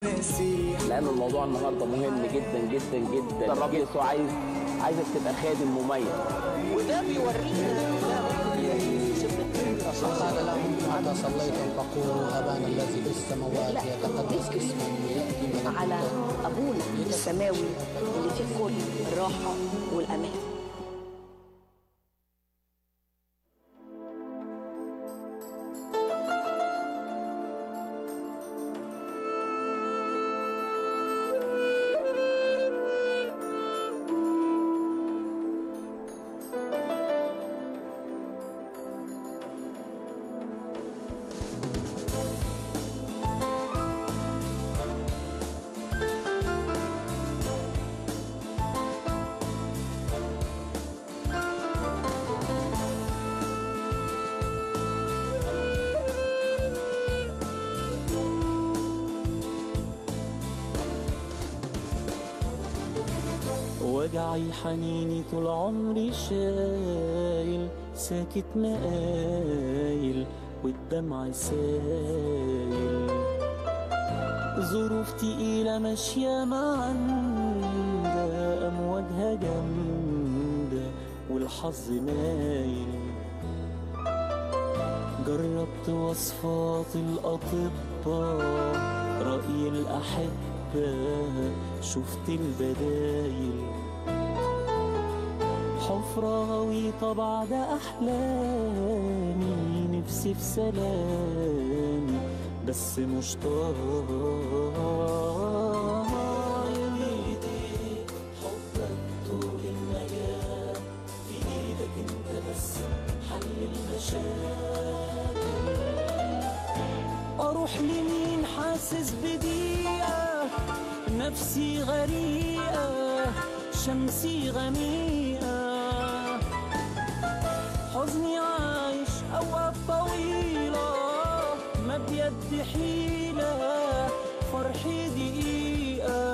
لان الموضوع النهارده مهم جدا جدا جدا الرب يسوع عايز عايزك تبقى خادم مميز وده بيورينا قال لهم متى صليتم فقولوا ابانا الذي في السماوات يتقدس اسمك ياتي ملكوتك على ابونا السماوي اللي فيه كل الراحه والامان وجعي حنيني طول عمري شايل ساكت مقايل والدمع سايل ظروف تقيلة ماشية معندة أمواجها جامدة والحظ مايل جربت وصفات الأطباء رأي الأحبة شفت البدايل حفرة غويطة بعد أحلامي نفسي في سلامي بس مش طايل حبك طول النجاة في إيدك أنت بس حل المشاكل أروح لمين حاسس بضيقة نفسي غريقة شمسي غميقة حزني عايش أوقات طويلة ما بيد حيلة فرحي دقيقة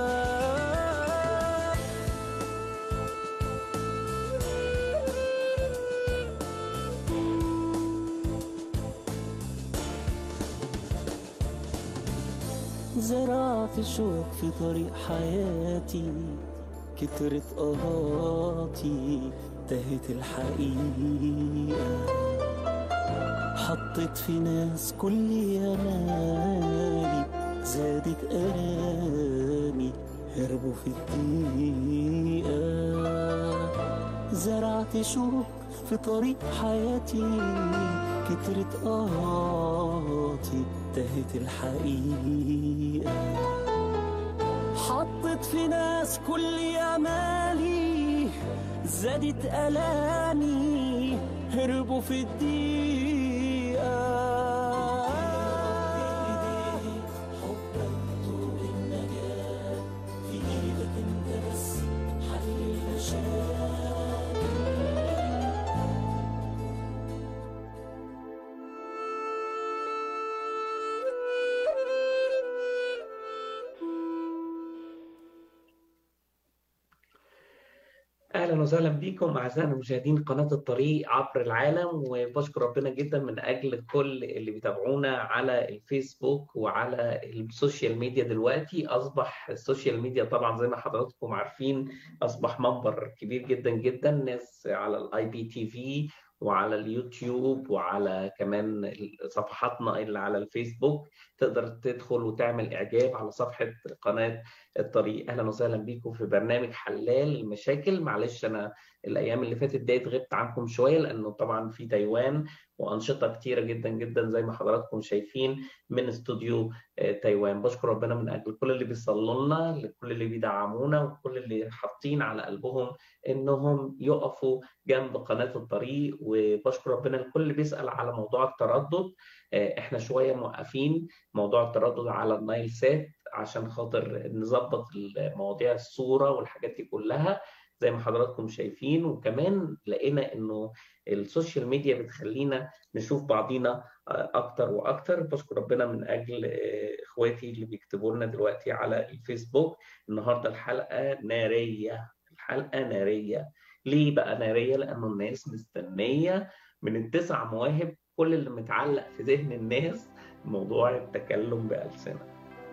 زرعت شوك في طريق حياتي كترت قهاتي تهت الحقيقة حطيت في ناس كل يمالي زادت ألامي هربوا في الدقيقة زرعت شوك في طريق حياتي كترت قهاتي تهت الحقيقة حطت في ناس كل أمالي زادت ألامي هربوا في الدقيقة حبك طول النجاة في إيدك أنت بس حل المشاكل اهلا وسهلا بكم اعزائنا مشاهدين قناه الطريق عبر العالم وبشكر ربنا جدا من اجل كل اللي بيتابعونا على الفيسبوك وعلى السوشيال ميديا دلوقتي اصبح السوشيال ميديا طبعا زي ما حضراتكم عارفين اصبح منبر كبير جدا جدا ناس على الاي بي تي في وعلى اليوتيوب وعلى كمان صفحاتنا اللي على الفيسبوك تقدر تدخل وتعمل اعجاب على صفحه قناه الطريق اهلا وسهلا بيكم في برنامج حلال المشاكل معلش انا الايام اللي فاتت ديت غبت عنكم شويه لانه طبعا في تايوان وانشطه كتيره جدا جدا زي ما حضراتكم شايفين من استوديو تايوان بشكر ربنا من اجل كل اللي بيصلوا لنا لكل اللي بيدعمونا وكل اللي حاطين على قلبهم انهم يقفوا جنب قناه الطريق وبشكر ربنا لكل اللي بيسال على موضوع التردد احنا شويه موقفين موضوع التردد على النايل سات عشان خاطر نظبط مواضيع الصوره والحاجات دي كلها زي ما حضراتكم شايفين وكمان لقينا انه السوشيال ميديا بتخلينا نشوف بعضينا اكتر واكتر بشكر ربنا من اجل اخواتي اللي بيكتبوا لنا دلوقتي على الفيسبوك النهارده الحلقه ناريه الحلقه ناريه ليه بقى ناريه لانه الناس مستنيه من التسع مواهب كل اللي متعلق في ذهن الناس موضوع التكلم بألسنة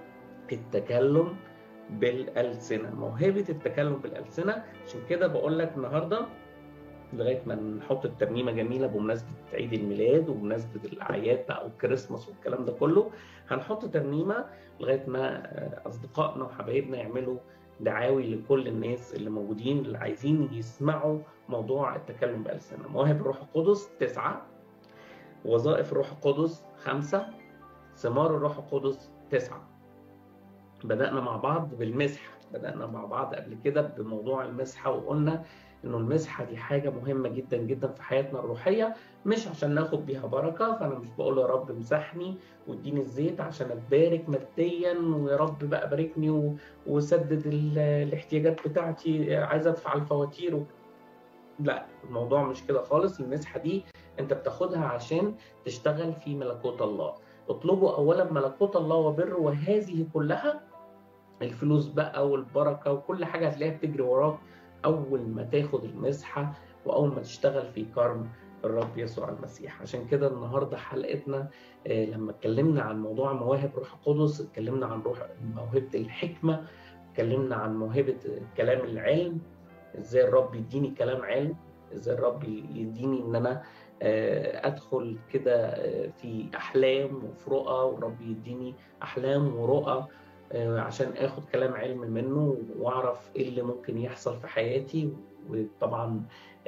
التكلم بالألسنة موهبة التكلم بالألسنة عشان كده بقول لك النهاردة لغاية ما نحط الترنيمة جميلة بمناسبة عيد الميلاد وبمناسبة الأعياد بقى والكريسماس والكلام ده كله هنحط ترنيمة لغاية ما أصدقائنا وحبايبنا يعملوا دعاوي لكل الناس اللي موجودين اللي عايزين يسمعوا موضوع التكلم بألسنة مواهب الروح القدس تسعة وظائف الروح القدس خمسة ثمار الروح القدس تسعة بدأنا مع بعض بالمسحة بدأنا مع بعض قبل كده بموضوع المسحة وقلنا إنه المسحة دي حاجة مهمة جدا جدا في حياتنا الروحية مش عشان ناخد بيها بركة فأنا مش بقول يا رب امسحني واديني الزيت عشان أتبارك ماديا ويا رب بقى باركني و... وسدد ال... الاحتياجات بتاعتي عايز أدفع الفواتير و... لا الموضوع مش كده خالص المسحة دي أنت بتاخدها عشان تشتغل في ملكوت الله اطلبوا اولا ملكوت الله وبره وهذه كلها الفلوس بقى والبركه وكل حاجه هتلاقيها بتجري وراك اول ما تاخد المسحه واول ما تشتغل في كرم الرب يسوع المسيح عشان كده النهارده حلقتنا لما اتكلمنا عن موضوع مواهب روح القدس اتكلمنا عن روح موهبه الحكمه اتكلمنا عن موهبه كلام العلم ازاي الرب يديني كلام علم ازاي الرب يديني ان انا ادخل كده في احلام وفي رؤى والرب يديني احلام ورؤى عشان اخد كلام علم منه واعرف ايه اللي ممكن يحصل في حياتي وطبعا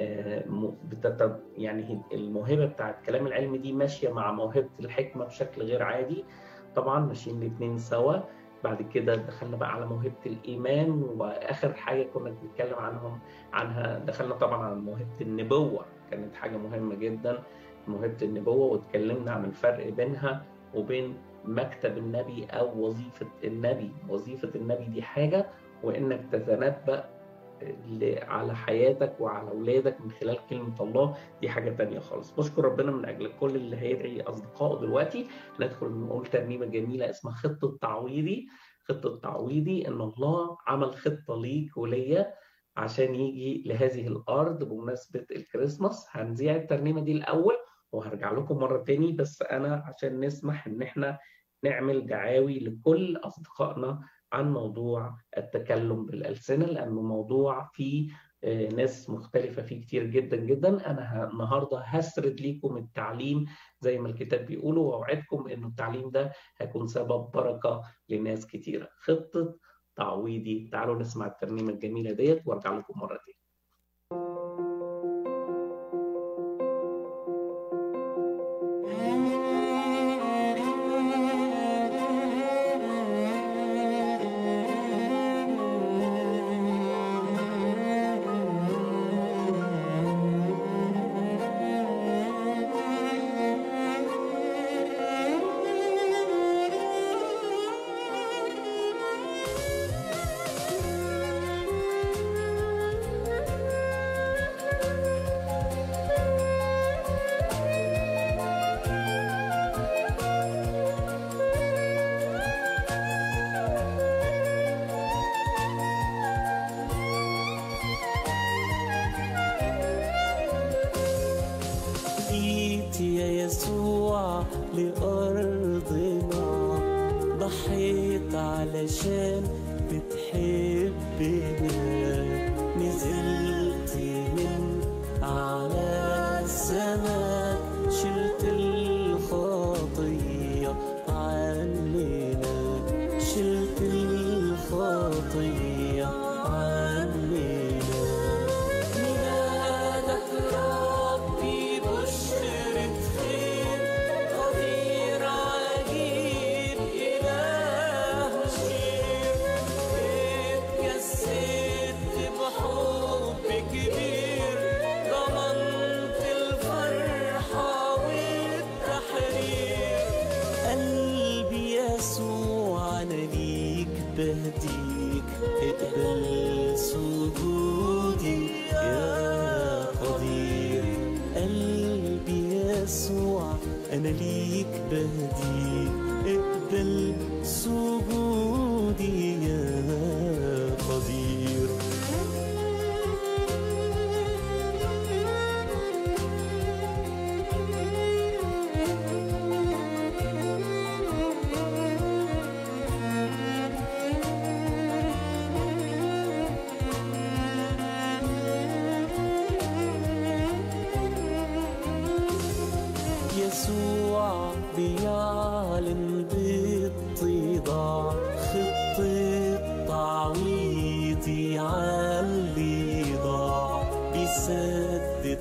يعني الموهبه بتاعت كلام العلم دي ماشيه مع موهبه الحكمه بشكل غير عادي طبعا ماشيين الاثنين سوا بعد كده دخلنا بقى على موهبه الايمان واخر حاجه كنا بنتكلم عنهم عنها دخلنا طبعا على موهبه النبوه كانت حاجه مهمه جدا موهبه النبوه واتكلمنا عن الفرق بينها وبين مكتب النبي او وظيفه النبي وظيفه النبي دي حاجه وانك تتنبأ على حياتك وعلى اولادك من خلال كلمه الله دي حاجه تانية خالص بشكر ربنا من اجل كل اللي هيدعي اصدقائه دلوقتي ندخل نقول ترنيمه جميله اسمها خطه تعويضي خطه تعويضي ان الله عمل خطه ليك وليا عشان يجي لهذه الارض بمناسبه الكريسماس هنذيع الترنيمه دي الاول وهرجع لكم مره تاني بس انا عشان نسمح ان احنا نعمل دعاوي لكل اصدقائنا عن موضوع التكلم بالألسنة لأنه موضوع فيه ناس مختلفة فيه كتير جدا جدا أنا النهاردة هسرد ليكم التعليم زي ما الكتاب بيقوله وأوعدكم أنه التعليم ده هيكون سبب بركة لناس كتيرة خطة تعويضي تعالوا نسمع الترنيمة الجميلة ديت وارجع لكم مرة تاني جيت يا يسوع لأرضنا ضحيت علشان بتحبنا نزلت من على السماء شلت الخطية عننا شلت الخطية عننا ميلادك ربي بشرة خير قدير عجيب إله مشير اتجسدت بحب كبير ضمنت الفرحة والتحرير قلبي يسوع أنا ليك بهديك اقبل سجودي يا قدير قلبي يسوع أنا ليك بهديك اقبل سجودي يا قدير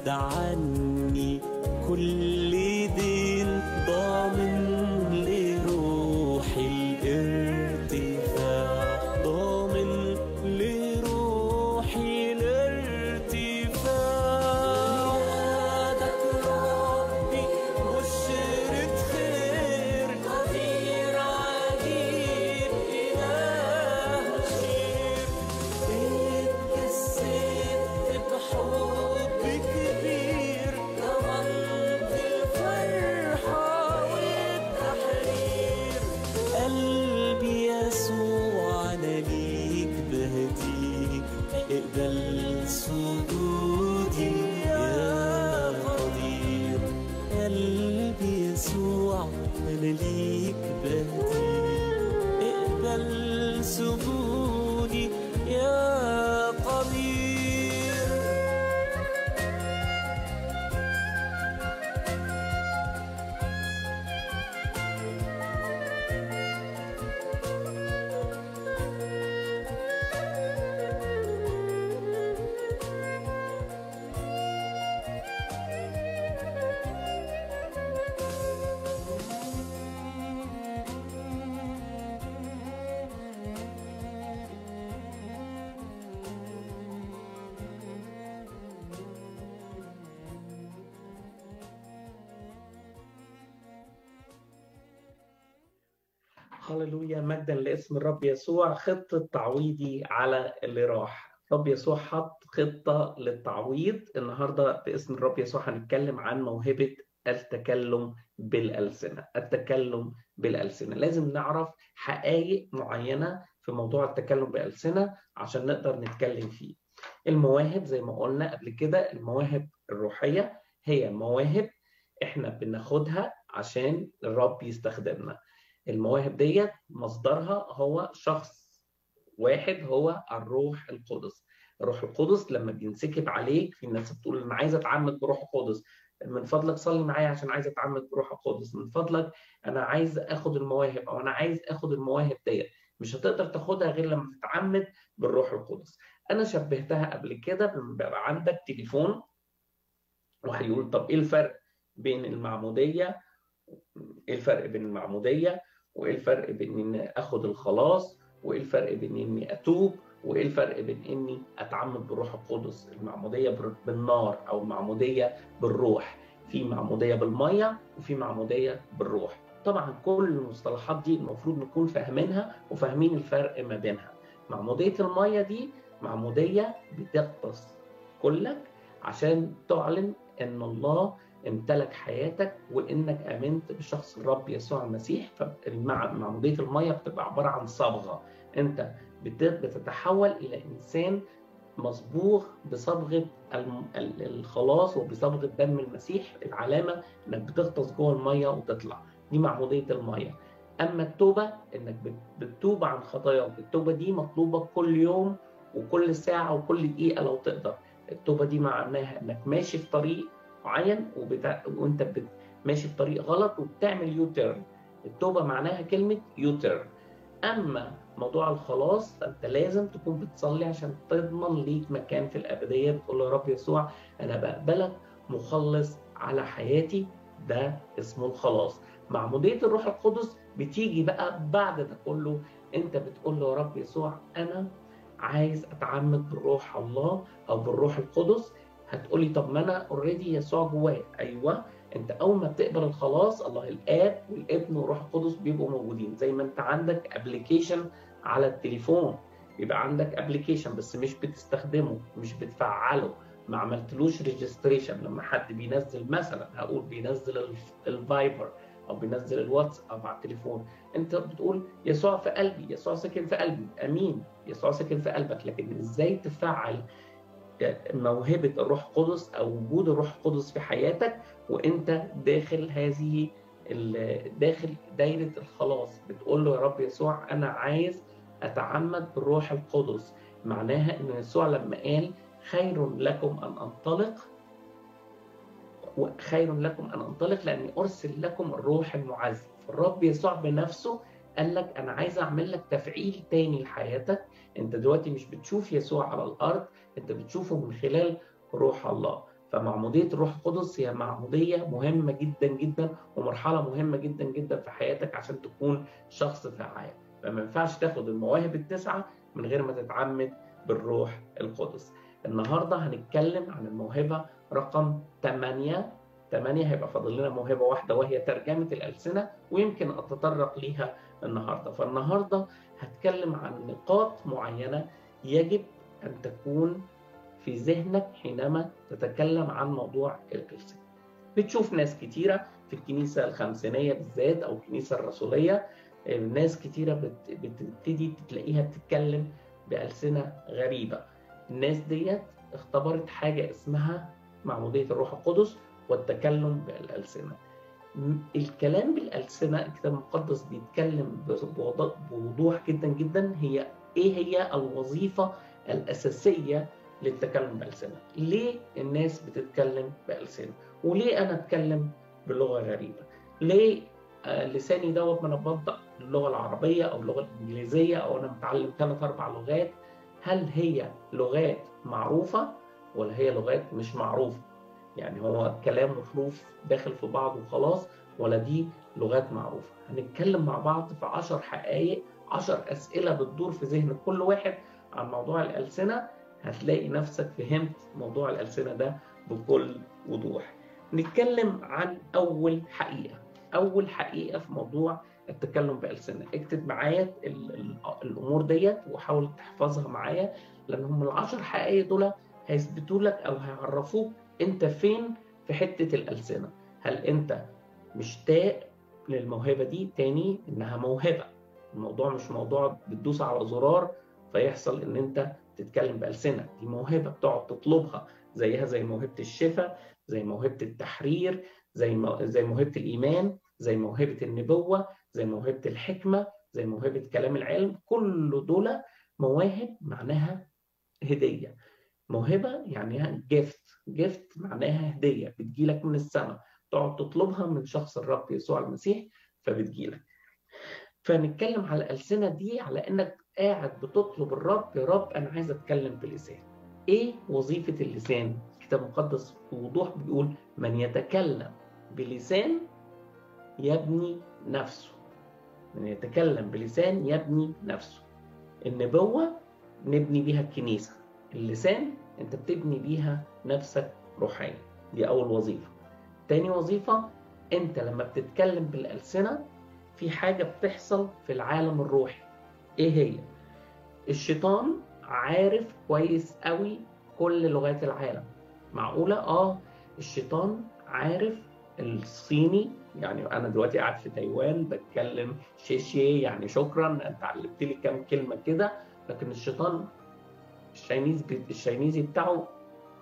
بعد عني كل دين ضامن لروحي الارتفاع ضامن لروحي الارتفاع وعدك ربي بشرة خير قدير عجيب إله خير اتجسدت بحب كبير ضمنت الفرحة والتحرير قلبي يسوع أنا ليك بهديك اقبل سجودي يا قدير قلبي يسوع أنا ليك بهديك اقبل سجودي يا قدير هللويا مجدا لاسم الرب يسوع خطة تعويضي على اللي راح الرب يسوع حط خطة للتعويض النهاردة باسم الرب يسوع هنتكلم عن موهبة التكلم بالألسنة التكلم بالألسنة لازم نعرف حقائق معينة في موضوع التكلم بالألسنة عشان نقدر نتكلم فيه المواهب زي ما قلنا قبل كده المواهب الروحية هي مواهب احنا بناخدها عشان الرب يستخدمنا المواهب ديت مصدرها هو شخص واحد هو الروح القدس الروح القدس لما بينسكب عليك في ناس بتقول انا عايز اتعمد بروح القدس من فضلك صلي معايا عشان عايز اتعمد بروح القدس من فضلك انا عايز اخد المواهب او انا عايز اخد المواهب ديت مش هتقدر تاخدها غير لما تتعمد بالروح القدس انا شبهتها قبل كده بيبقى عندك تليفون وهيقول طب ايه الفرق بين المعموديه ايه الفرق بين المعموديه وايه الفرق بين اني اخد الخلاص وايه الفرق بين اني اتوب وايه الفرق بين اني اتعمد بالروح القدس المعموديه بالنار او المعموديه بالروح في معموديه بالميه وفي معموديه بالروح طبعا كل المصطلحات دي المفروض نكون فاهمينها وفاهمين الفرق ما بينها معموديه الميه دي معموديه بتغطس كلك عشان تعلن ان الله امتلك حياتك وانك امنت بشخص الرب يسوع المسيح فمعموديه الميه بتبقى عباره عن صبغه انت بتتحول الى انسان مصبوغ بصبغه الخلاص وبصبغه دم المسيح العلامه انك بتغطس جوه الميه وتطلع دي معموديه الميه اما التوبه انك بتتوب عن خطاياك التوبه دي مطلوبه كل يوم وكل ساعه وكل دقيقه لو تقدر التوبه دي معناها انك ماشي في طريق معين وبتا... وانت بت... ماشي في طريق غلط وبتعمل يو تيرن التوبه معناها كلمه يو تيرن اما موضوع الخلاص فانت لازم تكون بتصلي عشان تضمن ليك مكان في الابديه بتقول له يا رب يسوع انا بقبلك مخلص على حياتي ده اسمه الخلاص معموديه الروح القدس بتيجي بقى بعد ده كله انت بتقول له يا رب يسوع انا عايز اتعمد بالروح الله او بالروح القدس هتقولي طب ما انا اوريدي يسوع جوايا ايوه انت اول ما بتقبل الخلاص الله الاب والابن والروح القدس بيبقوا موجودين زي ما انت عندك ابلكيشن على التليفون بيبقى عندك ابلكيشن بس مش بتستخدمه مش بتفعله ما عملتلوش ريجستريشن لما حد بينزل مثلا هقول بينزل الفايبر او بينزل الواتساب على التليفون انت بتقول يسوع في قلبي يسوع ساكن في قلبي امين يسوع ساكن في قلبك لكن ازاي تفعل موهبه الروح القدس او وجود الروح القدس في حياتك وانت داخل هذه داخل دايره الخلاص بتقول له يا رب يسوع انا عايز اتعمد بالروح القدس معناها ان يسوع لما قال خير لكم ان انطلق خير لكم ان انطلق لاني ارسل لكم الروح المعزي الرب يسوع بنفسه قال لك انا عايز اعمل لك تفعيل تاني لحياتك انت دلوقتي مش بتشوف يسوع على الارض انت بتشوفه من خلال روح الله فمعمودية الروح القدس هي معمودية مهمة جدا جدا ومرحلة مهمة جدا جدا في حياتك عشان تكون شخص فعال فما ينفعش تاخد المواهب التسعة من غير ما تتعمد بالروح القدس النهاردة هنتكلم عن الموهبة رقم 8 8 هيبقى فاضل لنا موهبة واحدة وهي ترجمة الألسنة ويمكن أتطرق ليها النهاردة فالنهاردة هتكلم عن نقاط معينة يجب أن تكون في ذهنك حينما تتكلم عن موضوع الألسنة بتشوف ناس كتيرة في الكنيسة الخمسينية بالذات أو الكنيسة الرسولية ناس كتيرة بت- بتبتدي تلاقيها بتتكلم بألسنة غريبة الناس ديت اختبرت حاجة اسمها معمودية الروح القدس والتكلم بالألسنة م- الكلام بالألسنة الكتاب المقدس بيتكلم بوض- بوضوح جدا جدا هي ايه هي الوظيفة الأساسية للتكلم بألسنة ليه الناس بتتكلم بألسنة وليه أنا أتكلم بلغة غريبة ليه آه، لساني دوت ما انا بنطق اللغه العربيه او اللغه الانجليزيه او انا متعلم ثلاث اربع لغات هل هي لغات معروفه ولا هي لغات مش معروفه يعني هو كلام وحروف داخل في بعض وخلاص ولا دي لغات معروفه هنتكلم مع بعض في 10 حقائق 10 اسئله بتدور في ذهن كل واحد عن موضوع الالسنه هتلاقي نفسك فهمت موضوع الالسنه ده بكل وضوح نتكلم عن اول حقيقه اول حقيقه في موضوع التكلم بألسنة اكتب معايا ال- ال- الامور ديت وحاول تحفظها معايا لان هم العشر حقائق دول هيثبتوا لك او هيعرفوك انت فين في حته الالسنه هل انت مشتاق للموهبه دي تاني انها موهبه الموضوع مش موضوع بتدوس على زرار فيحصل ان انت تتكلم بألسنة دي موهبة بتقعد تطلبها زيها زي موهبة الشفاء زي موهبة التحرير زي مو... زي موهبة الإيمان زي موهبة النبوة زي موهبة الحكمة زي موهبة كلام العلم كل دول مواهب معناها هدية موهبة يعني جيفت جيفت معناها هدية بتجيلك من السماء تقعد تطلبها من شخص الرب يسوع المسيح فبتجيلك فنتكلم على الألسنة دي على إنك قاعد بتطلب الرب يا رب أنا عايز أتكلم بلسان إيه وظيفة اللسان؟ الكتاب المقدس بوضوح بيقول من يتكلم بلسان يبني نفسه من يتكلم بلسان يبني نفسه النبوة نبني بيها الكنيسة اللسان انت بتبني بيها نفسك روحيا دي أول وظيفة تاني وظيفة انت لما بتتكلم بالألسنة في حاجة بتحصل في العالم الروحي ايه هي الشيطان عارف كويس قوي كل لغات العالم معقولة اه الشيطان عارف الصيني يعني انا دلوقتي قاعد في تايوان بتكلم شيشي يعني شكرا انت علمت لي كام كلمه كده لكن الشيطان الشاينيز الشاينيزي بتاعه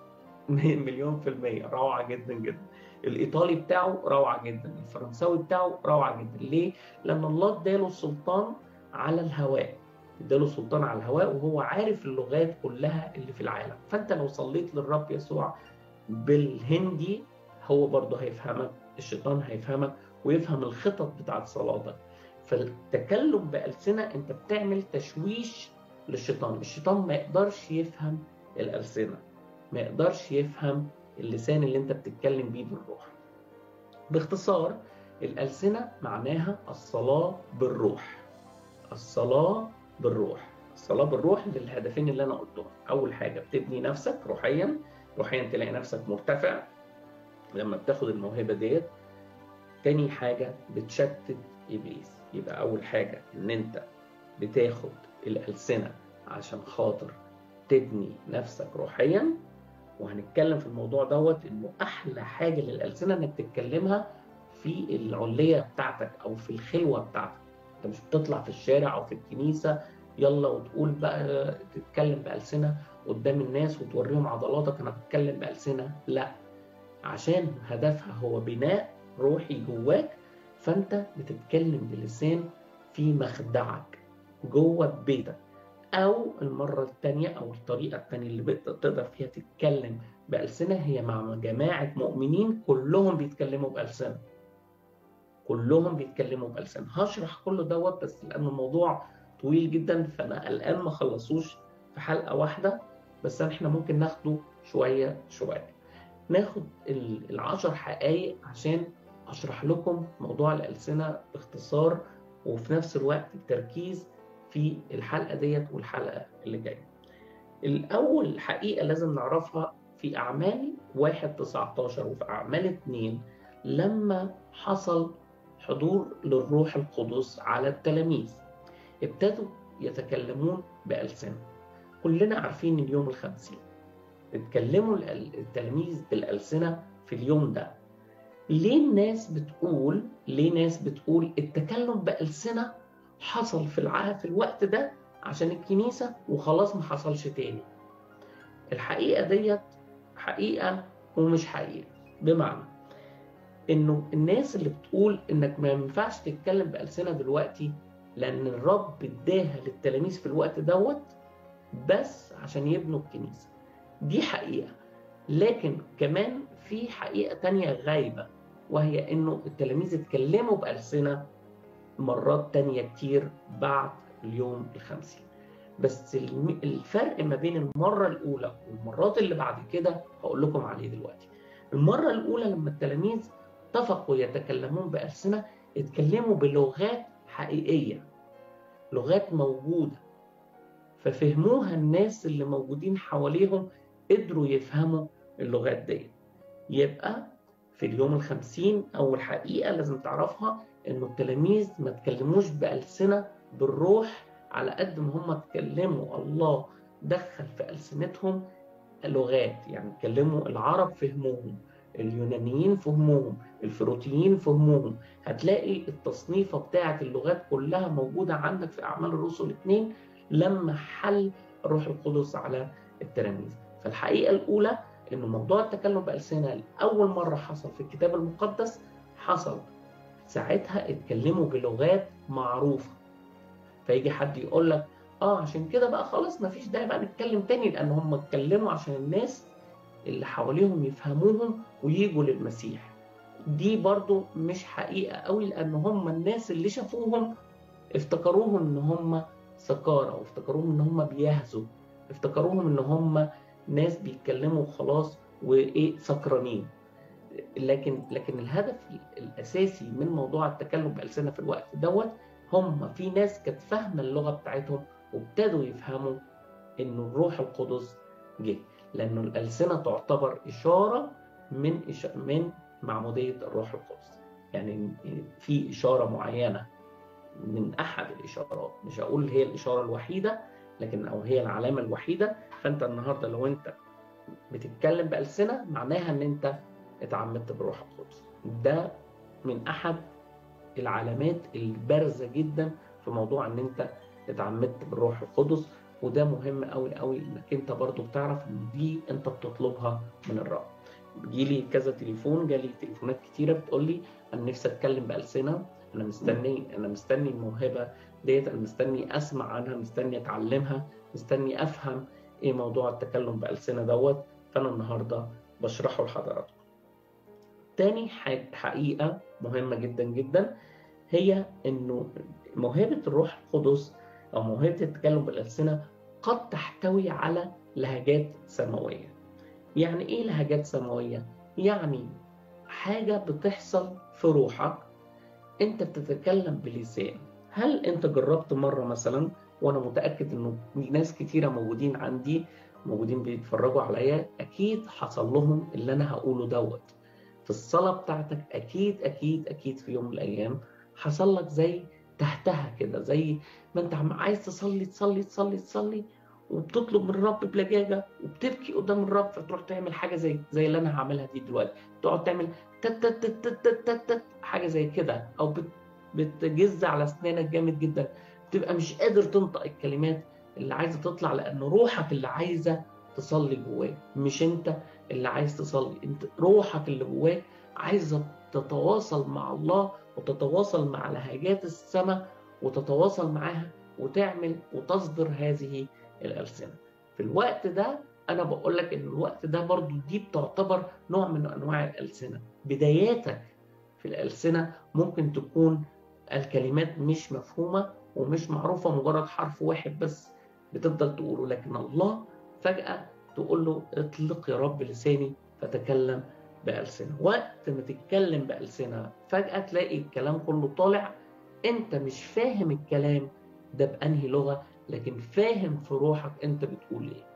مليون في المية روعة جدا جدا الإيطالي بتاعه روعة جدا الفرنساوي بتاعه روعة جدا ليه؟ لأن الله اداله السلطان على الهواء اداله سلطان على الهواء وهو عارف اللغات كلها اللي في العالم فأنت لو صليت للرب يسوع بالهندي هو برضه هيفهمك الشيطان هيفهمك ويفهم الخطط بتاعت صلاتك فالتكلم بألسنة أنت بتعمل تشويش للشيطان الشيطان ما يقدرش يفهم الألسنة ما يقدرش يفهم اللسان اللي انت بتتكلم بيه بالروح باختصار الألسنة معناها الصلاة بالروح الصلاة بالروح الصلاة بالروح للهدفين اللي أنا قلتهم أول حاجة بتبني نفسك روحيا روحيا تلاقي نفسك مرتفع لما بتاخد الموهبة ديت تاني حاجة بتشتت إبليس يبقى أول حاجة إن أنت بتاخد الألسنة عشان خاطر تبني نفسك روحيا وهنتكلم في الموضوع دوت انه احلى حاجه للالسنه انك تتكلمها في العليه بتاعتك او في الخلوه بتاعتك انت مش بتطلع في الشارع او في الكنيسه يلا وتقول بقى تتكلم بالسنه قدام الناس وتوريهم عضلاتك انا بتكلم بالسنه لا عشان هدفها هو بناء روحي جواك فانت بتتكلم بلسان في مخدعك جوه بيتك أو المرة الثانية أو الطريقة الثانية اللي تقدر فيها تتكلم بألسنة هي مع جماعة مؤمنين كلهم بيتكلموا بألسنة كلهم بيتكلموا بألسنة هشرح كل دوت بس لأن الموضوع طويل جدا فأنا الآن ما خلصوش في حلقة واحدة بس احنا ممكن ناخده شوية شوية ناخد ال- العشر حقائق عشان أشرح لكم موضوع الألسنة باختصار وفي نفس الوقت التركيز في الحلقة ديت والحلقة اللي جاية الأول حقيقة لازم نعرفها في أعمال 1 19 وفي أعمال 2 لما حصل حضور للروح القدس على التلاميذ ابتدوا يتكلمون بألسنة كلنا عارفين اليوم الخمسين اتكلموا الأل- التلاميذ بالألسنة في اليوم ده ليه الناس بتقول ليه ناس بتقول التكلم بألسنة حصل في العهد في الوقت ده عشان الكنيسة وخلاص ما حصلش تاني الحقيقة ديت حقيقة ومش حقيقة بمعنى انه الناس اللي بتقول انك ما ينفعش تتكلم بألسنة دلوقتي لان الرب اداها للتلاميذ في الوقت دوت بس عشان يبنوا الكنيسة دي حقيقة لكن كمان في حقيقة تانية غايبة وهي انه التلاميذ اتكلموا بألسنة مرات تانية كتير بعد اليوم الخمسين بس الم- الفرق ما بين المرة الأولى والمرات اللي بعد كده هقول لكم عليه دلوقتي المرة الأولى لما التلاميذ اتفقوا يتكلمون بألسنة اتكلموا بلغات حقيقية لغات موجودة ففهموها الناس اللي موجودين حواليهم قدروا يفهموا اللغات دي يبقى في اليوم الخمسين أول حقيقة لازم تعرفها إنه التلاميذ ما تكلموش بألسنة بالروح على قد ما هم اتكلموا الله دخل في ألسنتهم لغات يعني اتكلموا العرب فهموهم اليونانيين فهموهم الفروتيين فهموهم هتلاقي التصنيفة بتاعة اللغات كلها موجودة عندك في أعمال الرسل اتنين لما حل الروح القدس على التلاميذ فالحقيقة الأولى إن موضوع التكلم بألسنة لأول مرة حصل في الكتاب المقدس حصل ساعتها اتكلموا بلغات معروفة فيجي حد يقول لك اه عشان كده بقى خلاص مفيش داعي بقى نتكلم تاني لان هم اتكلموا عشان الناس اللي حواليهم يفهموهم ويجوا للمسيح دي برضو مش حقيقة قوي لان هم الناس اللي شافوهم افتكروهم ان هم سكارى وافتكروهم ان هم بيهزوا افتكروهم ان هم ناس بيتكلموا وخلاص وايه سكرانين لكن لكن الهدف الاساسي من موضوع التكلم بالسنه في الوقت دوت هم في ناس كانت فاهمه اللغه بتاعتهم وابتدوا يفهموا انه الروح القدس جه لانه الالسنه تعتبر اشاره من إش... من معموديه الروح القدس يعني في اشاره معينه من احد الاشارات مش هقول هي الاشاره الوحيده لكن او هي العلامه الوحيده فانت النهارده لو انت بتتكلم بالسنه معناها ان انت اتعمدت بالروح القدس ده من احد العلامات البارزه جدا في موضوع ان انت اتعمدت بالروح القدس وده مهم قوي قوي انك انت برضو بتعرف ان دي انت بتطلبها من الرب بيجيلي كذا تليفون جالي تليفونات كتيره بتقول لي انا نفسي اتكلم بالسنه انا مستني انا مستني الموهبه ديت انا مستني اسمع عنها مستني اتعلمها مستني افهم ايه موضوع التكلم بالسنه دوت فانا النهارده بشرحه لحضراتكم تاني حقيقه مهمه جدا جدا هي انه موهبه الروح القدس او موهبه التكلم بالالسنه قد تحتوي على لهجات سماويه يعني ايه لهجات سماويه يعني حاجه بتحصل في روحك انت بتتكلم بلسان هل انت جربت مره مثلا وانا متاكد انه ناس كتيره موجودين عندي موجودين بيتفرجوا عليا اكيد حصل لهم اللي انا هقوله دوت في الصلاه بتاعتك اكيد اكيد اكيد في يوم من الايام حصل لك زي تحتها كده زي ما انت عايز تصلي تصلي تصلي تصلي وبتطلب من الرب بلجاجه وبتبكي قدام الرب فتروح تعمل حاجه زي زي اللي انا هعملها دي دلوقتي تقعد تعمل تت تت تت تت تت تت حاجه زي كده او بت بتجز على اسنانك جامد جدا تبقى مش قادر تنطق الكلمات اللي عايزه تطلع لان روحك اللي عايزه تصلي جواك مش انت اللي عايز تصلي انت روحك اللي جواك عايزه تتواصل مع الله وتتواصل مع لهجات السماء وتتواصل معاها وتعمل وتصدر هذه الألسنة في الوقت ده أنا بقول لك إن الوقت ده برضو دي بتعتبر نوع من أنواع الألسنة بداياتك في الألسنة ممكن تكون الكلمات مش مفهومة ومش معروفة مجرد حرف واحد بس بتفضل تقوله لكن الله فجأة تقول له اطلق يا رب لساني فتكلم بألسنة وقت ما تتكلم بألسنة فجأة تلاقي الكلام كله طالع انت مش فاهم الكلام ده بأنهي لغة لكن فاهم في روحك انت بتقول ايه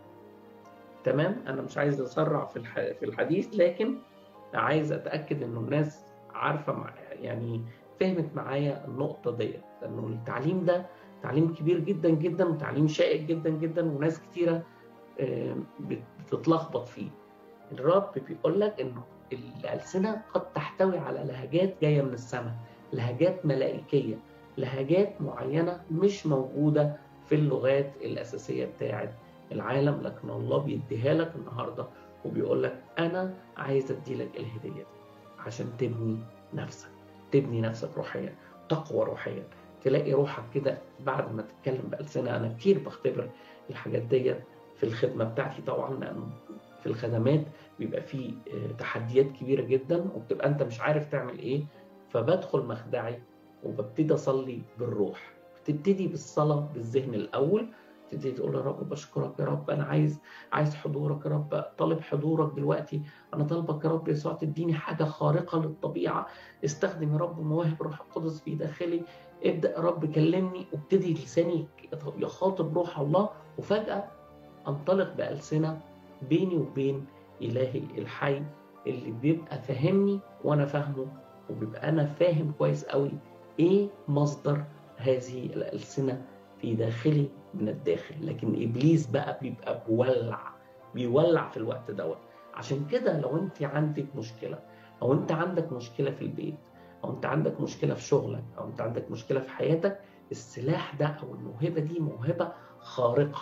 تمام انا مش عايز اسرع في الح- في الحديث لكن عايز اتاكد انه الناس عارفه مع يعني فهمت معايا النقطه ديت لانه التعليم ده تعليم كبير جدا جدا وتعليم شائك جدا جدا وناس كتيره آه، بت- بتتلخبط فيه الرب بيقول لك انه الالسنه قد تحتوي على لهجات جايه من السماء لهجات ملائكيه لهجات معينه مش موجوده في اللغات الاساسيه بتاعت العالم لكن الله بيديها لك النهارده وبيقول لك انا عايز ادي لك الهديه دي عشان تبني نفسك تبني نفسك روحيا تقوى روحيا تلاقي روحك كده بعد ما تتكلم بألسنة أنا كتير بختبر الحاجات ديت في الخدمة بتاعتي طبعا لأنه في الخدمات بيبقى فيه آه، تحديات كبيرة جدا وبتبقى أنت مش عارف تعمل إيه فبدخل مخدعي وببتدي أصلي بالروح بتبتدي بالصلاة بالذهن الأول تبتدي تقول يا رب بشكرك يا رب أنا عايز عايز حضورك يا رب طالب حضورك دلوقتي أنا طالبك يا رب يسوع تديني حاجة خارقة للطبيعة استخدم يا رب مواهب الروح القدس في داخلي ابدأ يا رب كلمني وابتدي لساني يخاطب روح الله وفجأة انطلق بألسنة بيني وبين إلهي الحي اللي بيبقى فاهمني وأنا فاهمه وبيبقى أنا فاهم كويس قوي إيه مصدر هذه الألسنة في داخلي من الداخل لكن إبليس بقى بيبقى بيولع بيولع في الوقت دوت عشان كده لو أنت عندك مشكلة أو أنت عندك مشكلة في البيت أو أنت عندك مشكلة في شغلك أو أنت عندك مشكلة في حياتك السلاح ده أو الموهبة دي موهبة خارقة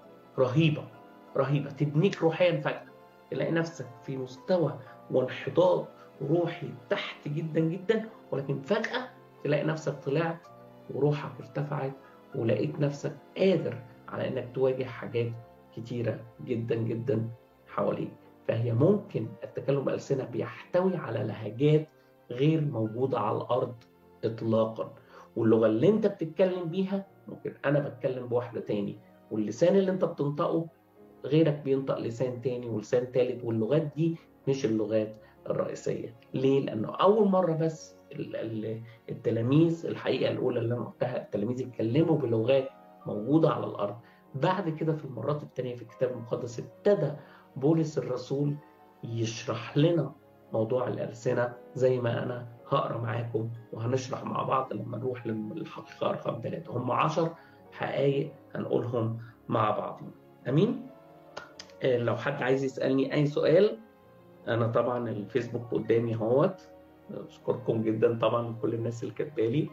رهيبة رهيبة تبنيك روحيا فجأة تلاقي نفسك في مستوى وانحدار روحي تحت جدا جدا ولكن فجأة تلاقي نفسك طلعت وروحك ارتفعت ولقيت نفسك قادر على انك تواجه حاجات كتيرة جدا جدا حواليك فهي ممكن التكلم بألسنة بيحتوي على لهجات غير موجودة على الأرض إطلاقا واللغة اللي أنت بتتكلم بيها ممكن أنا بتكلم بواحدة تاني واللسان اللي أنت بتنطقه غيرك بينطق لسان تاني ولسان تالت واللغات دي مش اللغات الرئيسية ليه؟ لأنه أول مرة بس ال- ال- التلاميذ الحقيقة الأولى اللي أنا قلتها التلاميذ اتكلموا بلغات موجودة على الأرض بعد كده في المرات التانية في الكتاب المقدس ابتدى بولس الرسول يشرح لنا موضوع الألسنة زي ما أنا هقرا معاكم وهنشرح مع بعض لما نروح للحقيقة رقم ثلاثة هم عشر حقائق هنقولهم مع بعض أمين؟ آه، لو حد عايز يسألني أي سؤال أنا طبعا الفيسبوك قدامي اهوت أشكركم جدا طبعا كل الناس اللي كاتبالي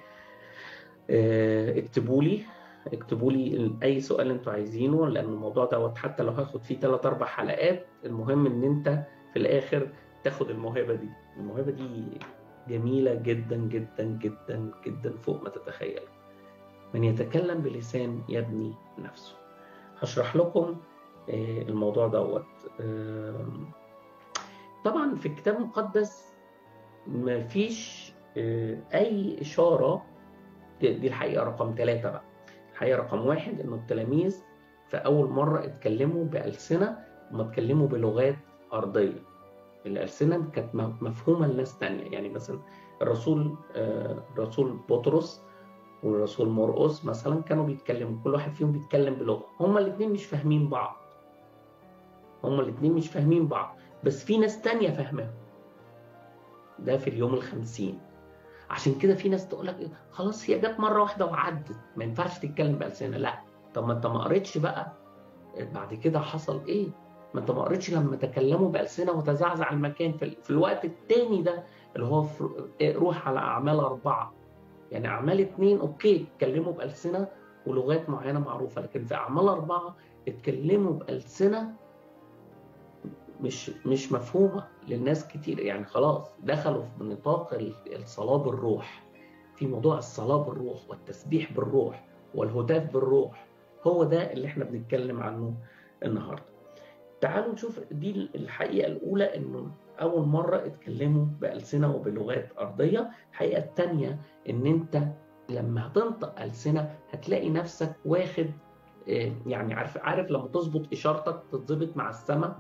آه، اكتبوا لي اكتبوا لي اي سؤال انتوا عايزينه لان الموضوع دوت حتى لو هاخد فيه 3 4 حلقات المهم ان انت في الاخر تاخد الموهبه دي الموهبه دي جميله جدا جدا جدا جدا فوق ما تتخيل من يتكلم بلسان يبني نفسه هشرح لكم آه، الموضوع دوت آم، طبعا في الكتاب المقدس مفيش آه، اي اشاره دي دي الحقيقه رقم ثلاثه بقى الحقيقه رقم واحد انه التلاميذ في اول مره اتكلموا بالسنه وما اتكلموا بلغات ارضيه الالسنه كانت م- مفهومه لناس تانية يعني مثلا الرسول آه، الرسول بطرس والرسول مرقس مثلا كانوا بيتكلموا كل واحد فيهم بيتكلم بلغه هما الاثنين مش فاهمين بعض هما الاثنين مش فاهمين بعض بس في ناس تانية فاهماهم ده في اليوم الخمسين عشان كده في ناس تقول لك خلاص هي جت مره واحده وعدت ما ينفعش تتكلم بألسنة لا طب ما انت ما قريتش بقى بعد كده حصل ايه ما انت ما قريتش لما تكلموا بألسنة وتزعزع المكان في, ال- في الوقت التاني ده اللي هو في روح على أعمال أربعة يعني أعمال اتنين أوكي اتكلموا بألسنة ولغات معينة معروفة لكن في أعمال أربعة اتكلموا بألسنة مش مش مفهومة للناس كتير يعني خلاص دخلوا في نطاق ال- الصلاة بالروح في موضوع الصلاة بالروح والتسبيح بالروح والهتاف بالروح هو ده اللي احنا بنتكلم عنه النهارده تعالوا نشوف دي الحقيقة الأولى إنه أول مرة اتكلموا بألسنة وبلغات أرضية الحقيقة التانية إن أنت لما هتنطق ألسنة هتلاقي نفسك واخد آه، يعني عارف عارف لما تظبط إشارتك تتظبط مع السماء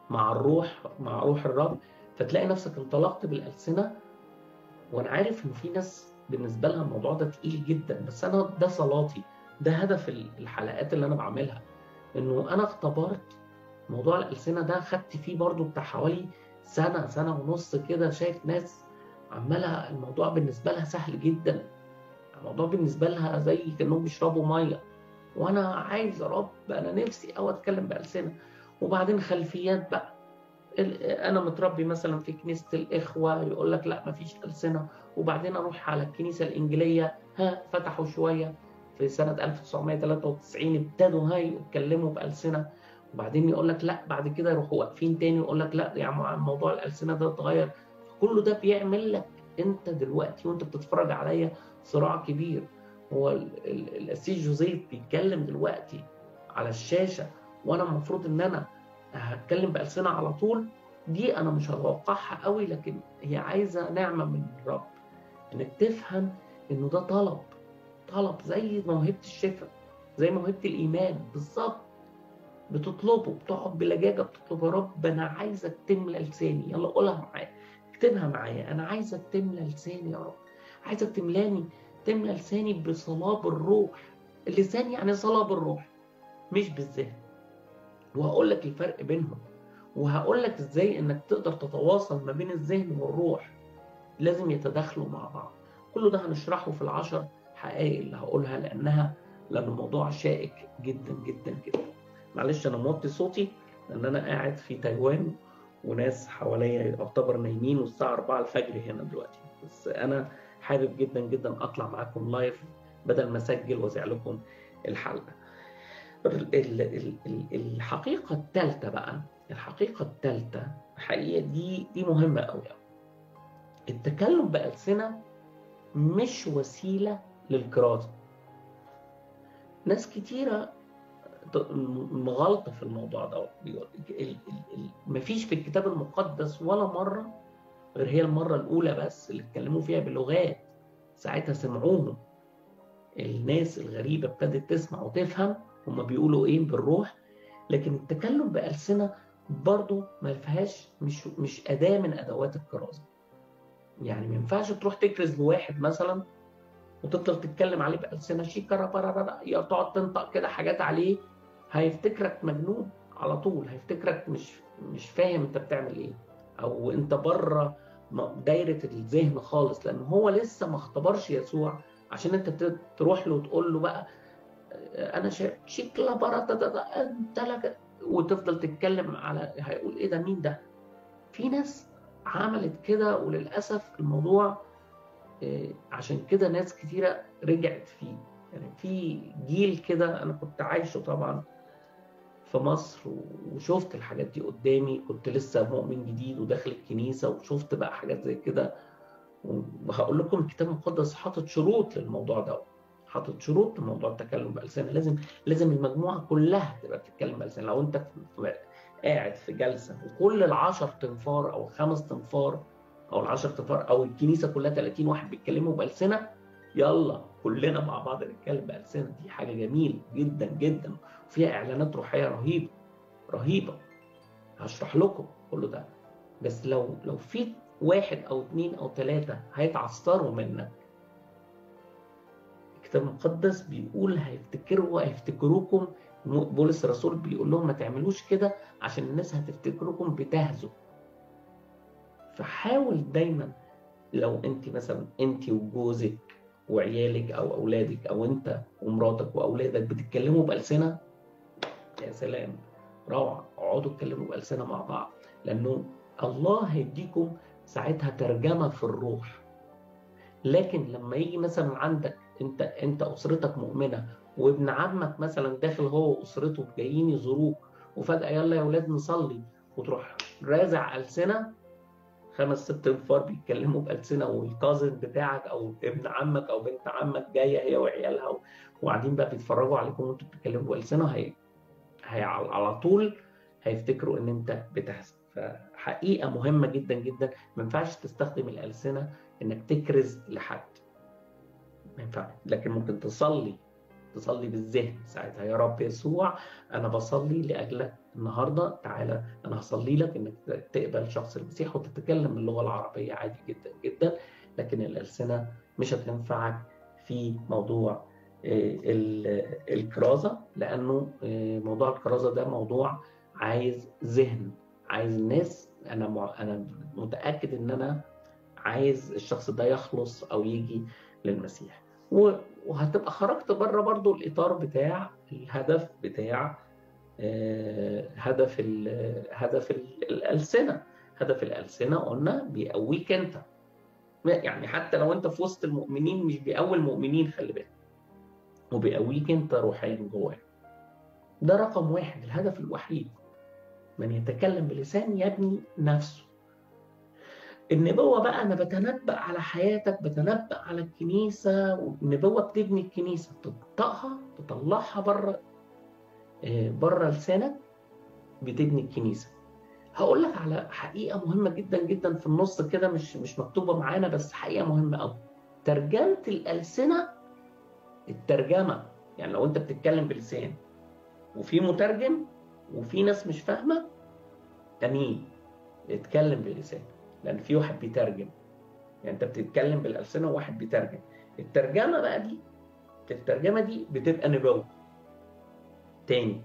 مع الروح مع روح الرب فتلاقي نفسك انطلقت بالألسنة وأنا عارف إن في ناس بالنسبة لها الموضوع ده تقيل جدا بس أنا ده صلاتي ده هدف الحلقات اللي أنا بعملها إنه أنا اختبرت موضوع الألسنة ده خدت فيه برضو بتاع حوالي سنة سنة ونص كده شايف ناس عمالة الموضوع بالنسبة لها سهل جدا الموضوع بالنسبة لها زي كأنهم بيشربوا مية وأنا عايز يا رب أنا نفسي أو أتكلم بألسنة وبعدين خلفيات بقى أنا متربي مثلا في كنيسة الإخوة يقول لك لا مفيش ألسنة وبعدين أروح على الكنيسة الإنجيلية ها فتحوا شوية في سنة 1993 ابتدوا هاي يتكلموا بألسنة وبعدين يقول لك لا بعد كده يروحوا واقفين تاني ويقول لك لا يا عم موضوع الألسنة ده اتغير كله ده بيعمل لك انت دلوقتي وانت بتتفرج عليا صراع كبير هو الاسيس جوزيف بيتكلم دلوقتي على الشاشه وانا المفروض ان انا هتكلم بألسنة على طول دي انا مش هتوقعها قوي لكن هي عايزه نعمه من الرب انك تفهم انه ده طلب طلب زي موهبه الشفاء زي موهبه الايمان بالظبط بتطلبه بتقعد بلجاجه بتطلب يا رب انا عايزك تملى لساني يلا قولها معايا اكتبها معايا انا عايزك تملى لساني يا رب عايزك تملاني تملى لساني بصلاب الروح اللسان يعني صلاب الروح مش بالذهن وهقول لك الفرق بينهم وهقول لك ازاي انك تقدر تتواصل ما بين الذهن والروح لازم يتداخلوا مع بعض كل ده هنشرحه في العشر حقائق اللي هقولها لانها لانه موضوع شائك جدا جدا جدا معلش انا موطي صوتي لان انا قاعد في تايوان وناس حواليا يعتبر نايمين والساعه 4 الفجر هنا دلوقتي بس انا حابب جدا جدا اطلع معاكم لايف بدل ما اسجل واذيع لكم الحلقه الحقيقه الثالثه بقى الحقيقه الثالثه الحقيقه دي دي مهمه قوي التكلم بألسنة مش وسيلة للكرازة ناس كتيرة مغالطة في الموضوع ده مفيش في الكتاب المقدس ولا مرة غير هي المرة الأولى بس اللي اتكلموا فيها بلغات ساعتها سمعوهم الناس الغريبة ابتدت تسمع وتفهم هما بيقولوا ايه بالروح لكن التكلم بألسنة برضه ما فيهاش مش مش أداة من أدوات الكرازة يعني ما ينفعش تروح تكرز لواحد مثلا وتفضل تتكلم عليه بألسنة شيكرا برا يا تقعد تنطق كده حاجات عليه هيفتكرك مجنون على طول هيفتكرك مش مش فاهم انت بتعمل ايه او انت بره دايره الذهن خالص لان هو لسه ما اختبرش يسوع عشان انت تروح له وتقول له بقى انا شكله برا انت لك وتفضل تتكلم على هيقول ايه ده مين ده في ناس عملت كده وللاسف الموضوع عشان كده ناس كتيره رجعت فيه يعني في جيل كده انا كنت عايشه طبعا في مصر وشفت الحاجات دي قدامي كنت لسه مؤمن جديد وداخل الكنيسه وشفت بقى حاجات زي كده وهقول لكم الكتاب المقدس حاطط شروط للموضوع ده حاطط شروط لموضوع التكلم بألسنة لازم لازم المجموعة كلها تبقى بتتكلم بألسنة لو أنت قاعد في جلسة وكل العشر تنفار أو الخمس تنفار أو العشر تنفار أو الكنيسة كلها 30 واحد بيتكلموا بألسنة يلا كلنا مع بعض نتكلم بألسنة دي حاجة جميلة جدا جدا وفيها إعلانات روحية رهيبة رهيبة هشرح لكم كل ده بس لو لو في واحد أو اثنين أو ثلاثة هيتعثروا منك الكتاب المقدس بيقول هيفتكروا هيفتكروكم بولس الرسول بيقول لهم ما تعملوش كده عشان الناس هتفتكركم بتهزوا فحاول دايما لو انت مثلا انت وجوزك وعيالك او اولادك او انت ومراتك واولادك بتتكلموا بالسنه يا سلام روعه اقعدوا اتكلموا بالسنه مع بعض لانه الله هيديكم ساعتها ترجمه في الروح لكن لما يجي مثلا عندك انت انت اسرتك مؤمنه وابن عمك مثلا داخل هو واسرته جايين يزوروك وفجاه يلا يا اولاد نصلي وتروح رازع السنه خمس ست انفار بيتكلموا بالسنه والكازن بتاعك او ابن عمك او بنت عمك جايه هي وعيالها وقاعدين بقى بيتفرجوا عليكم وانتوا بتتكلموا بالسنه هي هي على طول هيفتكروا ان انت بتحزن فحقيقه مهمه جدا جدا ما ينفعش تستخدم الالسنه انك تكرز لحد ما ينفعش لكن ممكن تصلي تصلي بالذهن ساعتها يا رب يسوع انا بصلي لاجلك النهارده تعالى انا هصلي لك انك تقبل شخص المسيح وتتكلم باللغه العربيه عادي جدا جدا لكن الالسنه مش هتنفعك في موضوع آه، ال- الكرازه لانه آه، موضوع الكرازه ده موضوع عايز ذهن عايز الناس انا مع- انا متاكد ان انا عايز الشخص ده يخلص او يجي للمسيح و- وهتبقى خرجت بره برضو الاطار بتاع الهدف بتاع آه، هدف ال- هدف ال- الالسنه هدف الالسنه قلنا بيقويك انت ما- يعني حتى لو انت في وسط المؤمنين مش بيقوي المؤمنين خلي بالك وبيقويك انت روحيا جواك ده رقم واحد الهدف الوحيد من يتكلم بلسان يبني نفسه النبوة بقى أنا بتنبأ على حياتك بتنبأ على الكنيسة والنبوة بتبني الكنيسة تطبقها تطلعها بره بره لسانك بتبني الكنيسة هقول لك على حقيقة مهمة جدا جدا في النص كده مش مش مكتوبة معانا بس حقيقة مهمة قوي ترجمة الألسنة الترجمة يعني لو أنت بتتكلم بلسان وفي مترجم وفي ناس مش فاهمة أمين اتكلم باللسان لأن في واحد بيترجم يعني أنت بتتكلم بالألسنة وواحد بيترجم الترجمة بقى دي الترجمة دي بتبقى نبوة تاني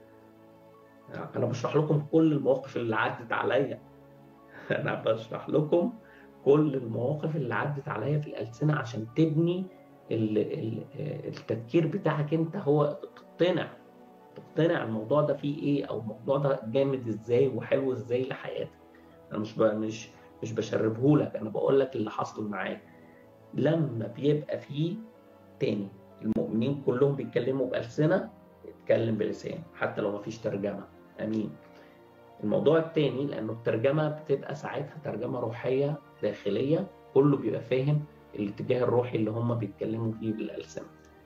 انا بشرح لكم كل المواقف اللي عدت عليا انا بشرح لكم كل المواقف اللي عدت عليا في الالسنه عشان تبني ال- ال- التفكير بتاعك انت هو تقتنع تقتنع الموضوع ده فيه ايه او الموضوع ده جامد ازاي وحلو ازاي لحياتك انا مش ب... مش مش بشربهولك انا بقول لك اللي حصل معاك لما بيبقى فيه تاني المؤمنين كلهم بيتكلموا بألسنة اتكلم بلسان حتى لو مفيش ترجمة امين الموضوع التاني لانه الترجمه بتبقى ساعتها ترجمه روحيه داخليه كله بيبقى فاهم الاتجاه الروحي اللي هم بيتكلموا فيه بالالسنه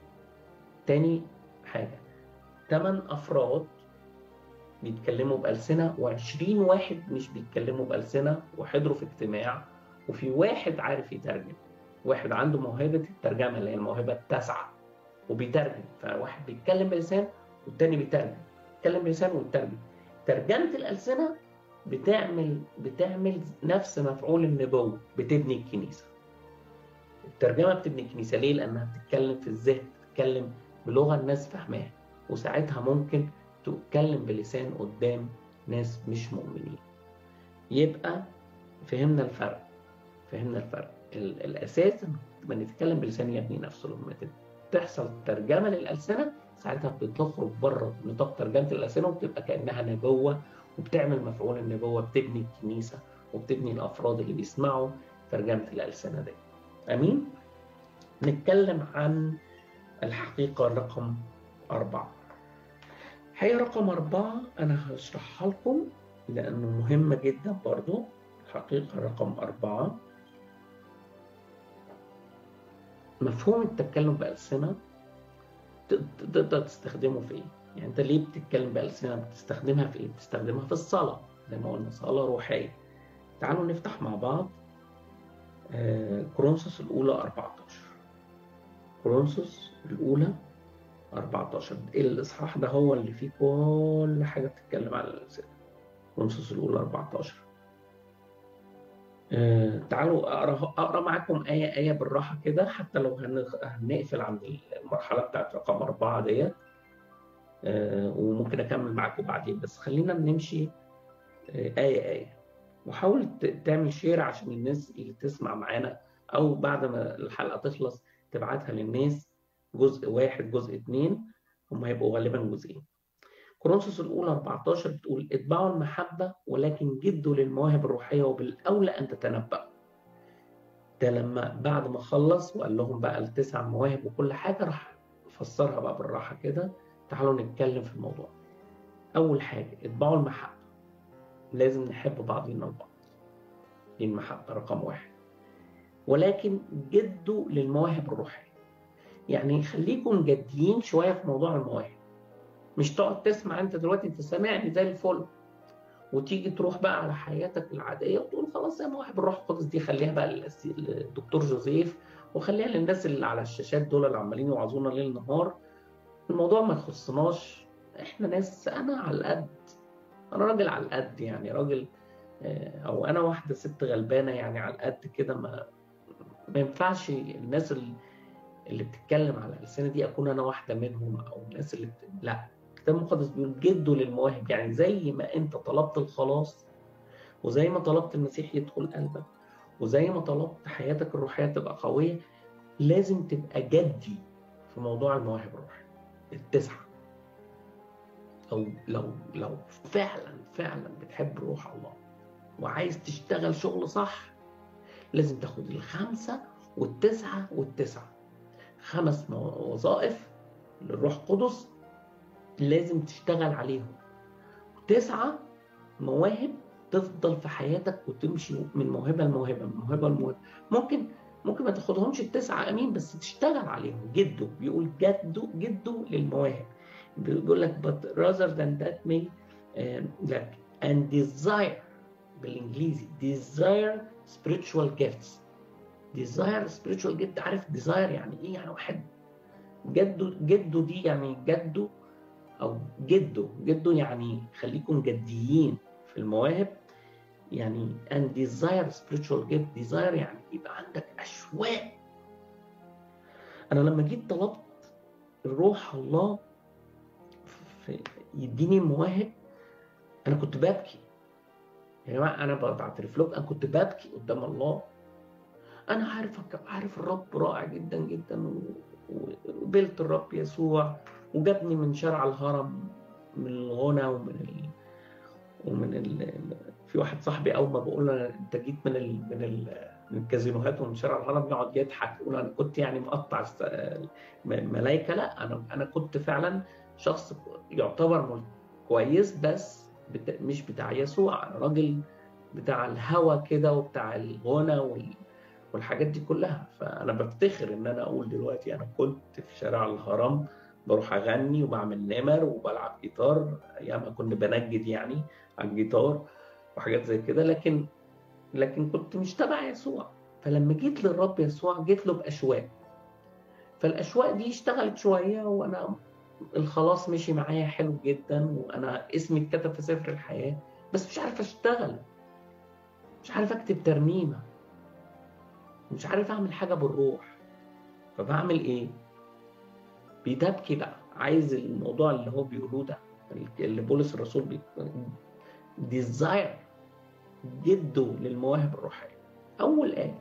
تاني حاجه ثمان افراد بيتكلموا بألسنة و20 واحد مش بيتكلموا بألسنة وحضروا في اجتماع وفي واحد عارف يترجم واحد عنده موهبة الترجمة اللي هي الموهبة التاسعة وبيترجم فواحد بيتكلم بلسان والتاني بيترجم يتكلم بلسان ويترجم ترجمة الألسنة بتعمل بتعمل نفس مفعول النبوة بتبني الكنيسة الترجمة بتبني الكنيسة ليه؟ لأنها بتتكلم في الذهن بتتكلم بلغة الناس فاهماها وساعتها ممكن تتكلم بلسان قدام ناس مش مؤمنين يبقى فهمنا الفرق فهمنا الفرق ال- الأساس لما نتكلم بلسان يبني نفسه لما تحصل ترجمة للألسنة ساعتها بتخرج بره نطاق ترجمة الألسنة وبتبقى كأنها نبوة وبتعمل مفعول النبوة بتبني الكنيسة وبتبني الأفراد اللي بيسمعوا ترجمة الألسنة دي أمين؟ نتكلم عن الحقيقة رقم أربعة الحقيقة رقم أربعة أنا هشرحها لكم لأنه مهمة جدا برضو الحقيقة رقم أربعة مفهوم التكلم بألسنة تقدر تستخدمه في ايه؟ يعني انت ليه بتتكلم بألسنة بتستخدمها في ايه؟ بتستخدمها في الصلاة زي ما قلنا صلاة روحية. تعالوا نفتح مع بعض آه، كورنثوس الأولى 14 كورنثوس الأولى 14 الإصحاح ده هو اللي فيه كل حاجة بتتكلم على الألسنة كورنثوس الأولى 14 آه، تعالوا اقرا اقرا معاكم ايه ايه بالراحه كده حتى لو هن- هنقفل عند المرحله بتاعت رقم اربعه ديت آه، وممكن اكمل معاكم بعدين بس خلينا نمشي آه، ايه ايه وحاول ت- تعمل شير عشان الناس اللي تسمع معانا او بعد ما الحلقه تخلص تبعتها للناس جزء واحد جزء اتنين هم هيبقوا غالبا جزئين كورنثوس الأولى 14 بتقول اتبعوا المحبة ولكن جدوا للمواهب الروحية وبالأولى أن تتنبأوا. ده لما بعد ما خلص وقال لهم بقى التسع مواهب وكل حاجة راح فسرها بقى بالراحة كده تعالوا نتكلم في الموضوع. أول حاجة اتبعوا المحبة. لازم نحب بعضنا البعض. دي المحبة رقم واحد. ولكن جدوا للمواهب الروحية. يعني خليكم جديين شوية في موضوع المواهب. مش تقعد تسمع انت دلوقتي انت سامعني زي الفل وتيجي تروح بقى على حياتك العاديه وتقول خلاص يا مواهب الروح القدس دي خليها بقى للأس- للدكتور جوزيف وخليها للناس اللي على الشاشات دول اللي عمالين يوعظونا ليل نهار الموضوع ما يخصناش احنا ناس انا على القد انا راجل على القد يعني راجل آه، او انا واحده ست غلبانه يعني على القد كده ما ما ينفعش الناس اللي, اللي بتتكلم على الألسنة دي اكون انا واحده منهم او الناس اللي بت... لا الكتاب المقدس بيقول جدوا للمواهب يعني زي ما انت طلبت الخلاص وزي ما طلبت المسيح يدخل قلبك وزي ما طلبت حياتك الروحيه تبقى قويه لازم تبقى جدي في موضوع المواهب الروحيه التسعه لو لو لو فعلا فعلا بتحب روح الله وعايز تشتغل شغل صح لازم تاخد الخمسه والتسعه والتسعه خمس مو- وظائف للروح القدس لازم تشتغل عليهم تسعه مواهب تفضل في حياتك وتمشي من موهبه لموهبه من موهبه لموهبه ممكن ممكن ما تاخدهمش التسعه امين بس تشتغل عليهم جدوا بيقول جدوا جدوا للمواهب بيقول لك but rather than that may um, like and desire بالانجليزي desire spiritual gifts desire spiritual gift عارف desire يعني ايه يعني واحد جده جده دي يعني جده او جده جده يعني خليكم جديين في المواهب يعني and desire spiritual gift desire يعني يبقى عندك اشواق انا لما جيت طلبت الروح الله في يديني مواهب انا كنت ببكي يا جماعه انا بعترف لكم انا كنت ببكي قدام الله انا عارف عارف الرب رائع جدا جدا و- وقبلت الرب يسوع وجابني من شارع الهرم من الغنى ومن ال... ومن ال... في واحد صاحبي اول ما بقول له انت جيت من ال... من ال... من الكازينوهات ومن شارع الهرم يقعد يضحك يقول انا كنت يعني مقطع الس- م- ملايكه لا انا انا كنت فعلا شخص يعتبر مل- كويس بس بت... مش بتاع يسوع انا راجل بتاع الهوى كده وبتاع الغنى وال... والحاجات دي كلها فانا بفتخر ان انا اقول دلوقتي انا كنت في شارع الهرم بروح اغني وبعمل نمر وبلعب جيتار ايام ما كنت بنجد يعني على الجيتار وحاجات زي كده لكن لكن كنت مش تبع يسوع فلما جيت للرب يسوع جيت له باشواق فالاشواق دي اشتغلت شويه وانا الخلاص مشي معايا حلو جدا وانا اسمي اتكتب في سفر الحياه بس مش عارف اشتغل مش عارف اكتب ترنيمه مش عارف اعمل حاجه بالروح فبعمل ايه بيتبكي بقى عايز الموضوع اللي هو بيقولوه ده اللي بولس الرسول بي... ديزاير جده للمواهب الروحيه اول ايه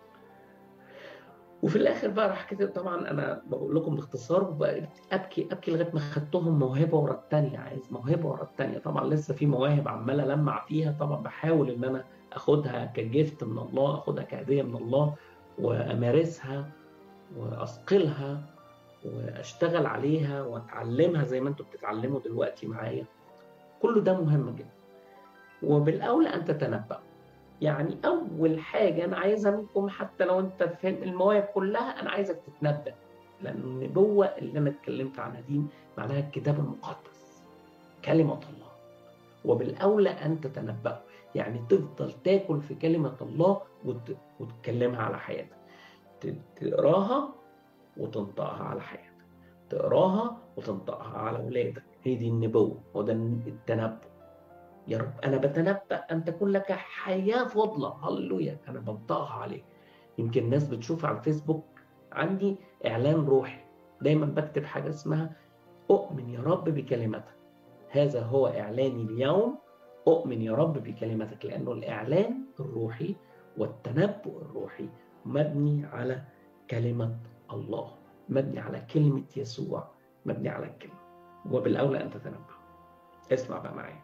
وفي الاخر بقى راح كاتب طبعا انا بقول لكم باختصار وبقى ابكي ابكي لغايه ما خدتهم موهبه ورا الثانيه عايز موهبه ورا الثانيه طبعا لسه في مواهب عمال المع فيها طبعا بحاول ان انا اخدها كجفت من الله اخدها كهديه من الله وامارسها واثقلها واشتغل عليها واتعلمها زي ما انتم بتتعلموا دلوقتي معايا كل ده مهم جدا وبالاولى ان تتنبأ يعني اول حاجه انا عايزها منكم حتى لو انت فاهم المواهب كلها انا عايزك تتنبأ لان النبوه اللي انا اتكلمت عنها دي معناها الكتاب المقدس كلمه الله وبالاولى ان تتنبأ يعني تفضل تاكل في كلمه الله وت... وتتكلمها على حياتك ت- تقراها وتنطقها على حياتك تقراها وتنطقها على اولادك هي دي النبوه وده التنبؤ يا رب انا بتنبأ ان تكون لك حياه فضله هللويا انا بنطقها عليك يمكن الناس بتشوف على الفيسبوك عندي اعلان روحي دايما بكتب حاجه اسمها اؤمن يا رب بكلمتك هذا هو اعلاني اليوم اؤمن يا رب بكلمتك لانه الاعلان الروحي والتنبؤ الروحي مبني على كلمه الله مبني على كلمه يسوع مبني على الكلمه وبالاولى ان تتنبأ اسمع بقى معايا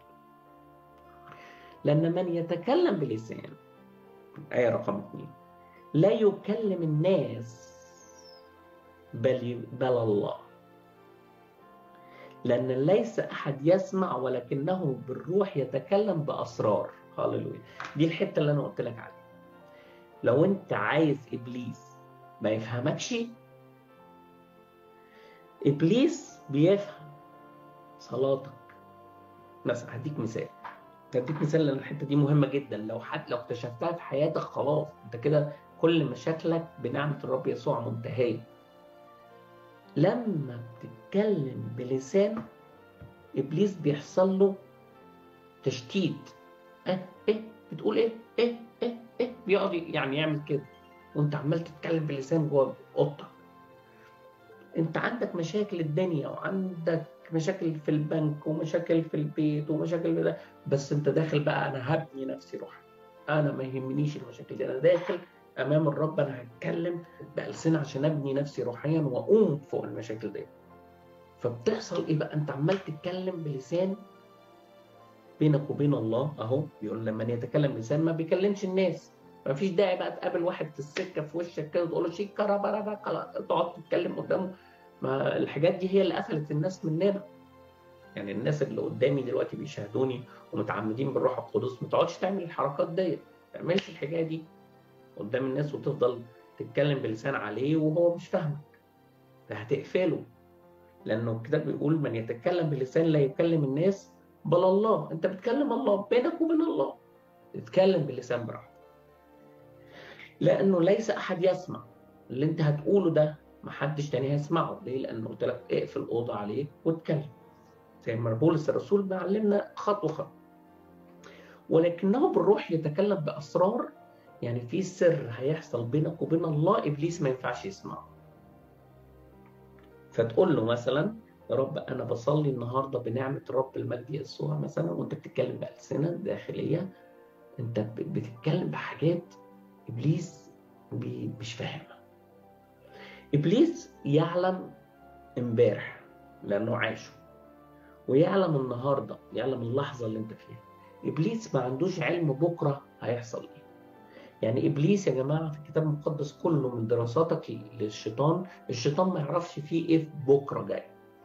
لأن من يتكلم بلسان آية رقم اثنين لا يكلم الناس بل بل الله لأن ليس أحد يسمع ولكنه بالروح يتكلم بأسرار هللويا دي الحتة اللي أنا قلت لك عليها لو أنت عايز إبليس ما يفهمكش إبليس بيفهم صلاتك مثلا هديك مثال هديك مثال لان الحته دي مهمه جدا لو حد لو اكتشفتها في حياتك خلاص انت كده كل مشاكلك بنعمه الرب يسوع منتهيه لما بت- بتتكلم بلسان ابليس بيحصل له تشتيت اه ايه بتقول ايه ايه ايه ايه بيقعد يعني يعمل كده وانت عمال تتكلم بلسان جوه اوضتك انت عندك مشاكل الدنيا وعندك مشاكل في البنك ومشاكل في البيت ومشاكل في ده بس انت داخل بقى انا هبني نفسي روحي انا ما يهمنيش المشاكل دي انا داخل امام الرب انا هتكلم بألسنة عشان ابني نفسي روحيا واقوم فوق المشاكل دي فبتحصل ايه بقى انت عمال تتكلم بلسان بينك وبين الله اهو بيقول لما يتكلم لسان ما بيكلمش الناس ما فيش داعي بقى تقابل واحد في السكه في وشك كده وتقول له شيك كرا تقعد تتكلم قدامه ما الحاجات دي هي اللي قفلت الناس مننا يعني الناس اللي قدامي دلوقتي بيشاهدوني ومتعمدين بالروح القدس ما تقعدش تعمل الحركات ديت ما تعملش الحكايه دي قدام الناس وتفضل تتكلم بلسان عليه وهو مش فاهمك ده هتقفله لانه الكتاب بيقول من يتكلم بلسان لا يكلم الناس بل الله انت بتكلم الله بينك وبين الله اتكلم بلسان براحتك لانه ليس احد يسمع اللي انت هتقوله ده محدش تاني هيسمعه ليه لانه قلت لك اقفل الاوضه عليك واتكلم زي ما بولس الرسول بيعلمنا خطوه خطوه ولكنه بالروح يتكلم باسرار يعني في سر هيحصل بينك وبين الله ابليس ما ينفعش يسمعه فتقول له مثلا يا رب انا بصلي النهارده بنعمه رب المجد يسوع مثلا وانت بتتكلم بالسنه داخليه انت بتتكلم بحاجات ابليس مش فاهمها ابليس يعلم امبارح لانه عاشه ويعلم النهارده يعلم اللحظه اللي انت فيها ابليس ما عندوش علم بكره هيحصل ايه يعني ابليس يا جماعه في الكتاب المقدس كله من دراساتك للشيطان الشيطان ما يعرفش فيه ايه في بكره جاي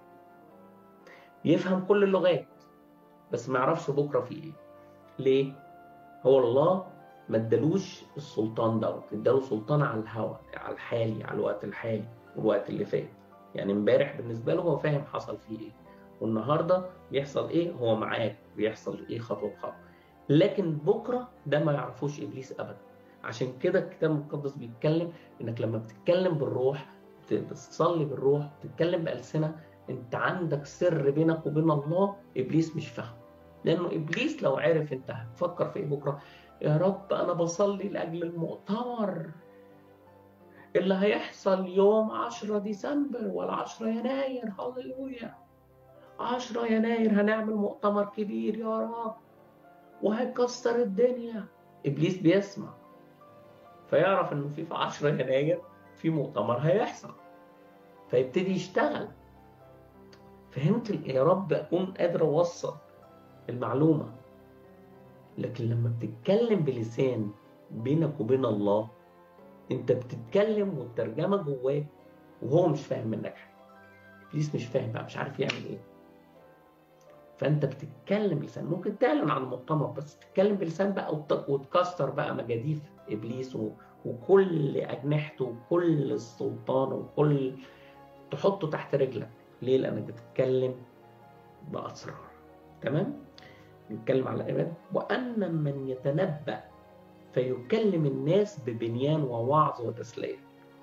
يفهم كل اللغات بس ما يعرفش بكره فيه ايه ليه هو الله ما ادالوش السلطان دوت اداله سلطان على الهوى على الحالي على الوقت الحالي والوقت اللي فات يعني امبارح بالنسبه له هو فاهم حصل فيه ايه والنهارده بيحصل ايه هو معاك بيحصل ايه خطوه بخطوه لكن بكره ده ما يعرفوش ابليس ابدا عشان كده الكتاب المقدس بيتكلم انك لما بتتكلم بالروح بتصلي بالروح بتتكلم بألسنة انت عندك سر بينك وبين الله ابليس مش فاهم لانه ابليس لو عرف انت هتفكر في ايه بكره يا رب انا بصلي لاجل المؤتمر اللي هيحصل يوم 10 ديسمبر ولا 10 يناير هللويا 10 يناير هنعمل مؤتمر كبير يا رب وهيكسر الدنيا ابليس بيسمع فيعرف انه في في 10 يناير في مؤتمر هيحصل فيبتدي يشتغل فهمت يا رب اكون قادر اوصل المعلومه لكن لما بتتكلم بلسان بينك وبين الله انت بتتكلم والترجمه جواك وهو مش فاهم منك حاجه ابليس مش فاهم بقى مش عارف يعمل ايه فانت بتتكلم بلسان ممكن تعلن عن المؤتمر بس تتكلم بلسان بقى وتكسر بقى مجاديف ابليس وكل اجنحته وكل السلطان وكل تحطه تحت رجلك ليه لانك بتتكلم باسرار تمام نتكلم على الايمان وان من يتنبأ فيكلم الناس ببنيان ووعظ وتسليه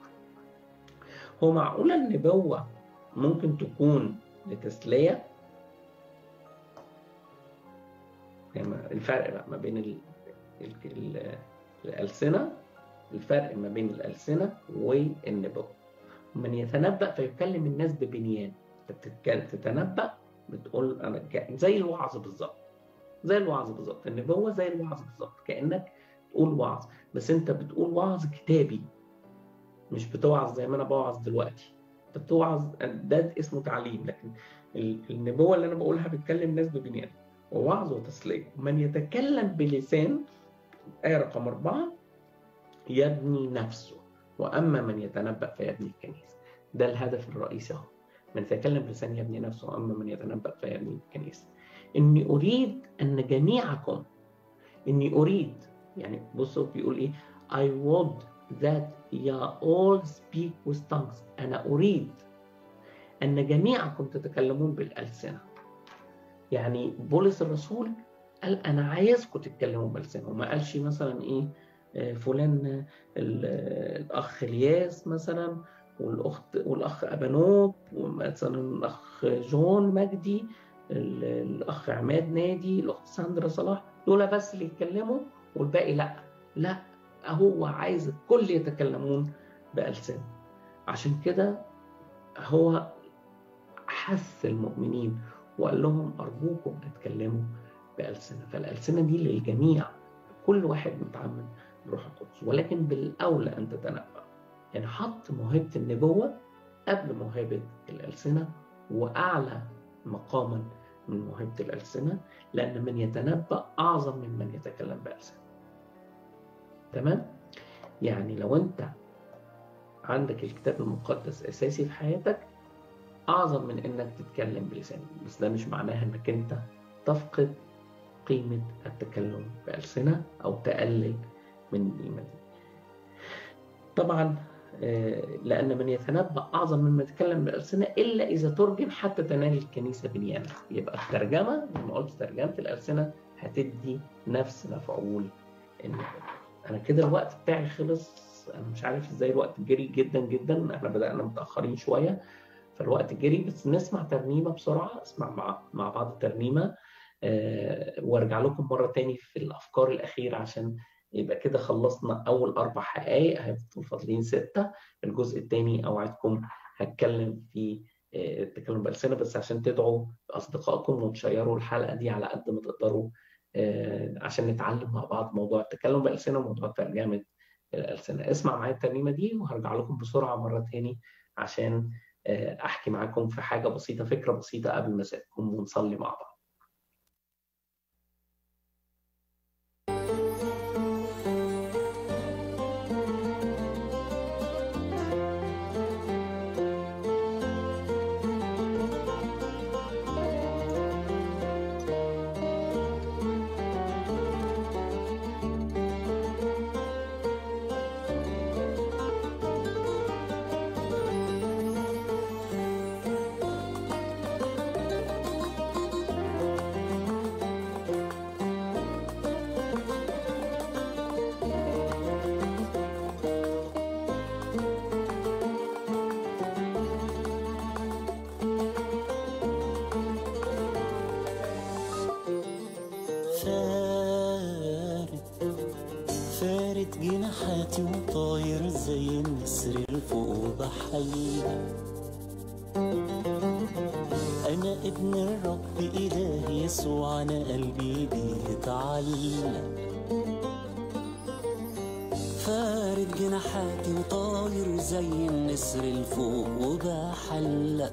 هو معقوله النبوه ممكن تكون لتسليه يعني الفرق بقى ما بين ال ال ال الألسنة الفرق ما بين الألسنة والنبوة من يتنبأ فيكلم الناس ببنيان تتنبأ بتقول أنا زي الوعظ بالظبط زي الوعظ بالظبط النبوة زي الوعظ بالظبط كأنك تقول وعظ بس أنت بتقول وعظ كتابي مش بتوعظ زي ما أنا بوعظ دلوقتي أنت بتوعظ ده اسمه تعليم لكن النبوة اللي أنا بقولها بتكلم الناس ببنيان ووعظ وتسلية من يتكلم بلسان آية رقم أربعة يبني نفسه وأما من يتنبأ فيبني الكنيسة ده الهدف الرئيسي أهو من يتكلم بلسان يبني نفسه وأما من يتنبأ فيبني الكنيسة إني أريد أن جميعكم إني أريد يعني بصوا بيقول إيه I would that you all speak with tongues أنا أريد أن جميعكم تتكلمون بالألسنة يعني بولس الرسول قال انا عايزكم تتكلموا بلسانه ما قالش مثلا ايه فلان الاخ الياس مثلا والاخت والاخ ابانوب ومثلا الاخ جون مجدي ال- الاخ عماد نادي الاخت ساندرا صلاح دول بس اللي يتكلموا والباقي لا لا هو عايز الكل يتكلمون بألسنة عشان كده هو حث المؤمنين وقال لهم أرجوكم اتكلموا بألسنة فالألسنة دي للجميع كل واحد متعمد بالروح القدس ولكن بالأولى أن تتنبأ يعني حط موهبة النبوة قبل موهبة الألسنة وأعلى مقاما من موهبة الألسنة لأن من يتنبأ أعظم من من يتكلم بألسنة تمام؟ يعني لو أنت عندك الكتاب المقدس أساسي في حياتك أعظم من إنك تتكلم بلسانك بس ده مش معناها إنك أنت تفقد قيمة التكلم بألسنة أو تقلل من القيمة دي طبعا آه، لأن من يتنبأ أعظم مما يتكلم بالألسنة إلا إذا ترجم حتى تنال الكنيسة بنيانها يبقى الترجمة زي ما قلت ترجمة الألسنة هتدي نفس مفعول النبوة أنا كده الوقت بتاعي خلص أنا مش عارف إزاي الوقت جري جدا جدا إحنا بدأنا متأخرين شوية فالوقت جري بس نسمع ترنيمة بسرعة اسمع مع مع بعض الترنيمة آه، وارجع لكم مرة تاني في الأفكار الأخيرة عشان يبقى كده خلصنا أول أربع حقائق هيبقوا فاضلين ستة الجزء الثاني أوعدكم هتكلم في آه، التكلم بألسنة بس عشان تدعوا أصدقائكم وتشيروا الحلقة دي على قد ما تقدروا آه، عشان نتعلم مع بعض موضوع التكلم بألسنة وموضوع ترجمة الألسنة اسمع معايا الترنيمة دي وهرجع لكم بسرعة مرة تاني عشان آه، أحكي معاكم في حاجة بسيطة فكرة بسيطة قبل ما أسيبكم ونصلي مع بعض فارد فارد جناحاتي وطاير زي النسر الفوق بحلق أنا ابن الرب إلهي يسوع أنا قلبي بيتعلق فارد جناحاتي وطاير زي النسر الفوق وبحلق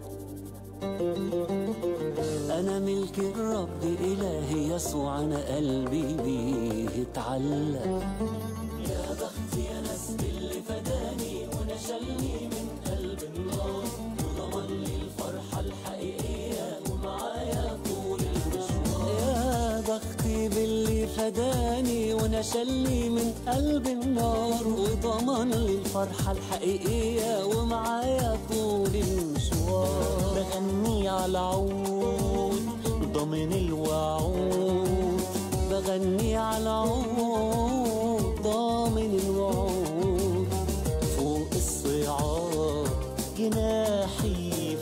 أنا ملك الرب إلهي يسوع أنا قلبي بيه اتعلق يا بختي يا ناس اللي فداني ونشلني من قلب النار وضمن لي الفرحة الحقيقية ومعايا طول المشوار يا بختي باللي فداني ونشلني من قلب النار وضمن لي الفرحة الحقيقية ومعايا طول المشوار بغني على العود ضمن الوعود بغني على العود ضامن الوعود فوق الصعاب جناحي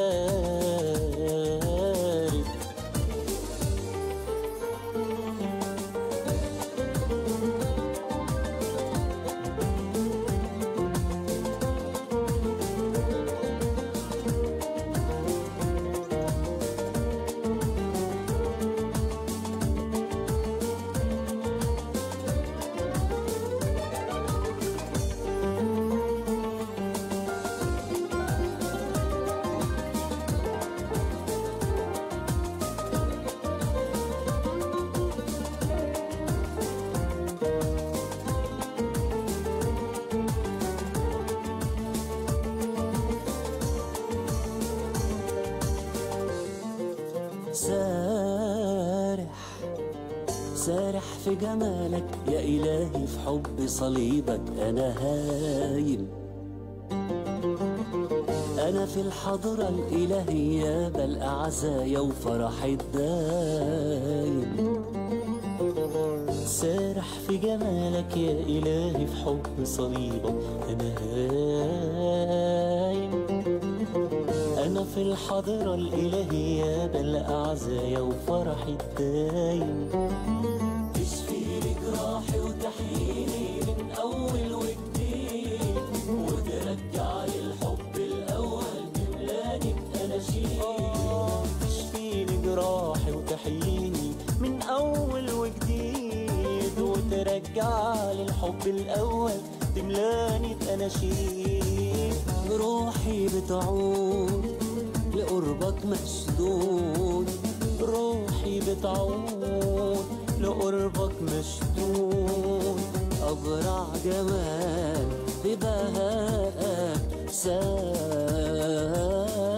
فارد سارح سارح في جمالك يا إلهي في حب صليبك أنا هايم أنا في الحضرة الإلهية بل عزايا وفرح الدايم سارح في جمالك يا إلهي في حب صليبك أنا هايم في الحضرة الإلهية ده الأعزايا وفرحي الدايم تشفي لي جراحي وتحييني من أول وجديد وترجع لي الحب الأول تملاني بأناشيد تشفي لي جراحي وتحييني من أول وجديد وترجع لي الحب الأول تملاني بأناشيد روحي بتعود لقربك مشدود روحي بتعود لقربك مشدود أبرع جمال ببهائك سارع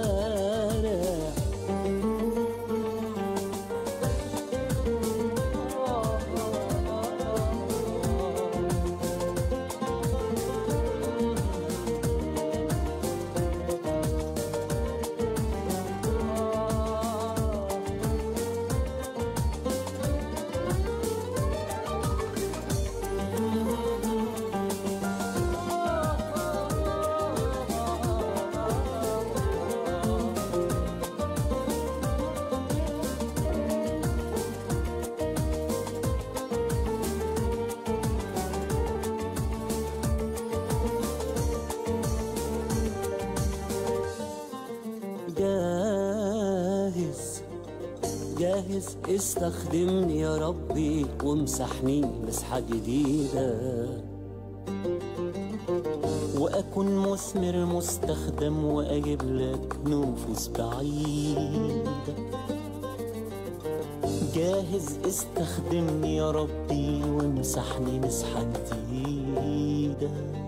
جاهز جاهز استخدمني يا ربي وامسحني مسحة جديدة وأكون مثمر مستخدم وأجيب لك نفوس بعيدة جاهز استخدمني يا ربي وامسحني مسحة جديدة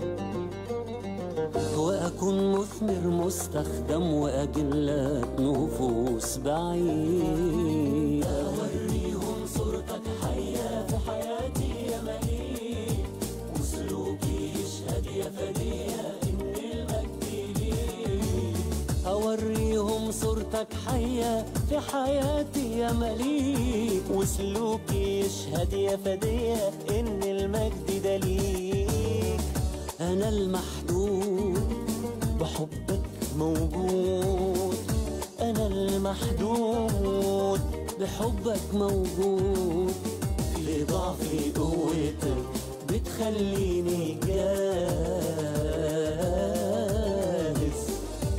وأكون مثمر مستخدم وأجلك نفوس بعيدة أوريهم صورتك حية في حياتي يا مليك وسلوكي يشهد يا فدية إن المجد ليك أوريهم صورتك حية في حياتي يا مليك وسلوكي يشهد يا فدية إن المجد ده ليك أنا المحدود بحبك موجود أنا المحدود بحبك موجود في ضعفي قوتك بتخليني جاهز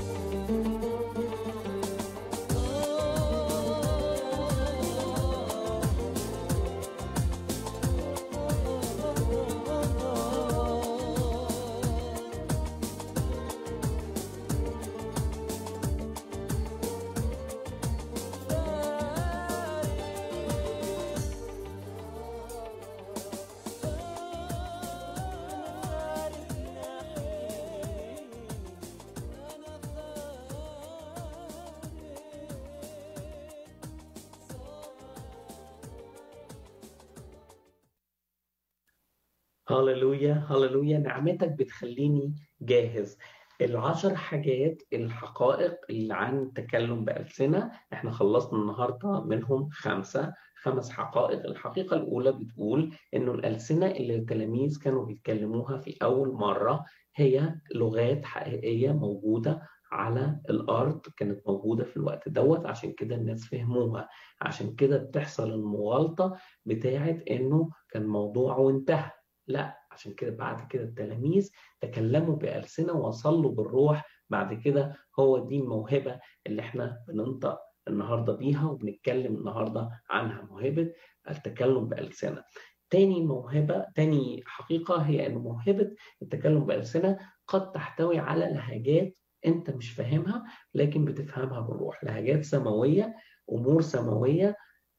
هللويا هللويا نعمتك بتخليني جاهز العشر حاجات الحقائق اللي عن التكلم بألسنة احنا خلصنا النهاردة منهم خمسة خمس حقائق الحقيقة الأولى بتقول إنه الألسنة اللي التلاميذ كانوا بيتكلموها في أول مرة هي لغات حقيقية موجودة على الأرض كانت موجودة في الوقت دوت عشان كده الناس فهموها عشان كده بتحصل المغالطة بتاعت إنه كان موضوع وانتهى لا عشان كده بعد كده التلاميذ تكلموا بألسنة وصلوا بالروح بعد كده هو دي الموهبة اللي احنا بننطق النهارده بيها وبنتكلم النهارده عنها موهبة التكلم بألسنة. تاني موهبة تاني حقيقة هي أن موهبة التكلم بألسنة قد تحتوي على لهجات أنت مش فاهمها لكن بتفهمها بالروح، لهجات سماوية، أمور سماوية،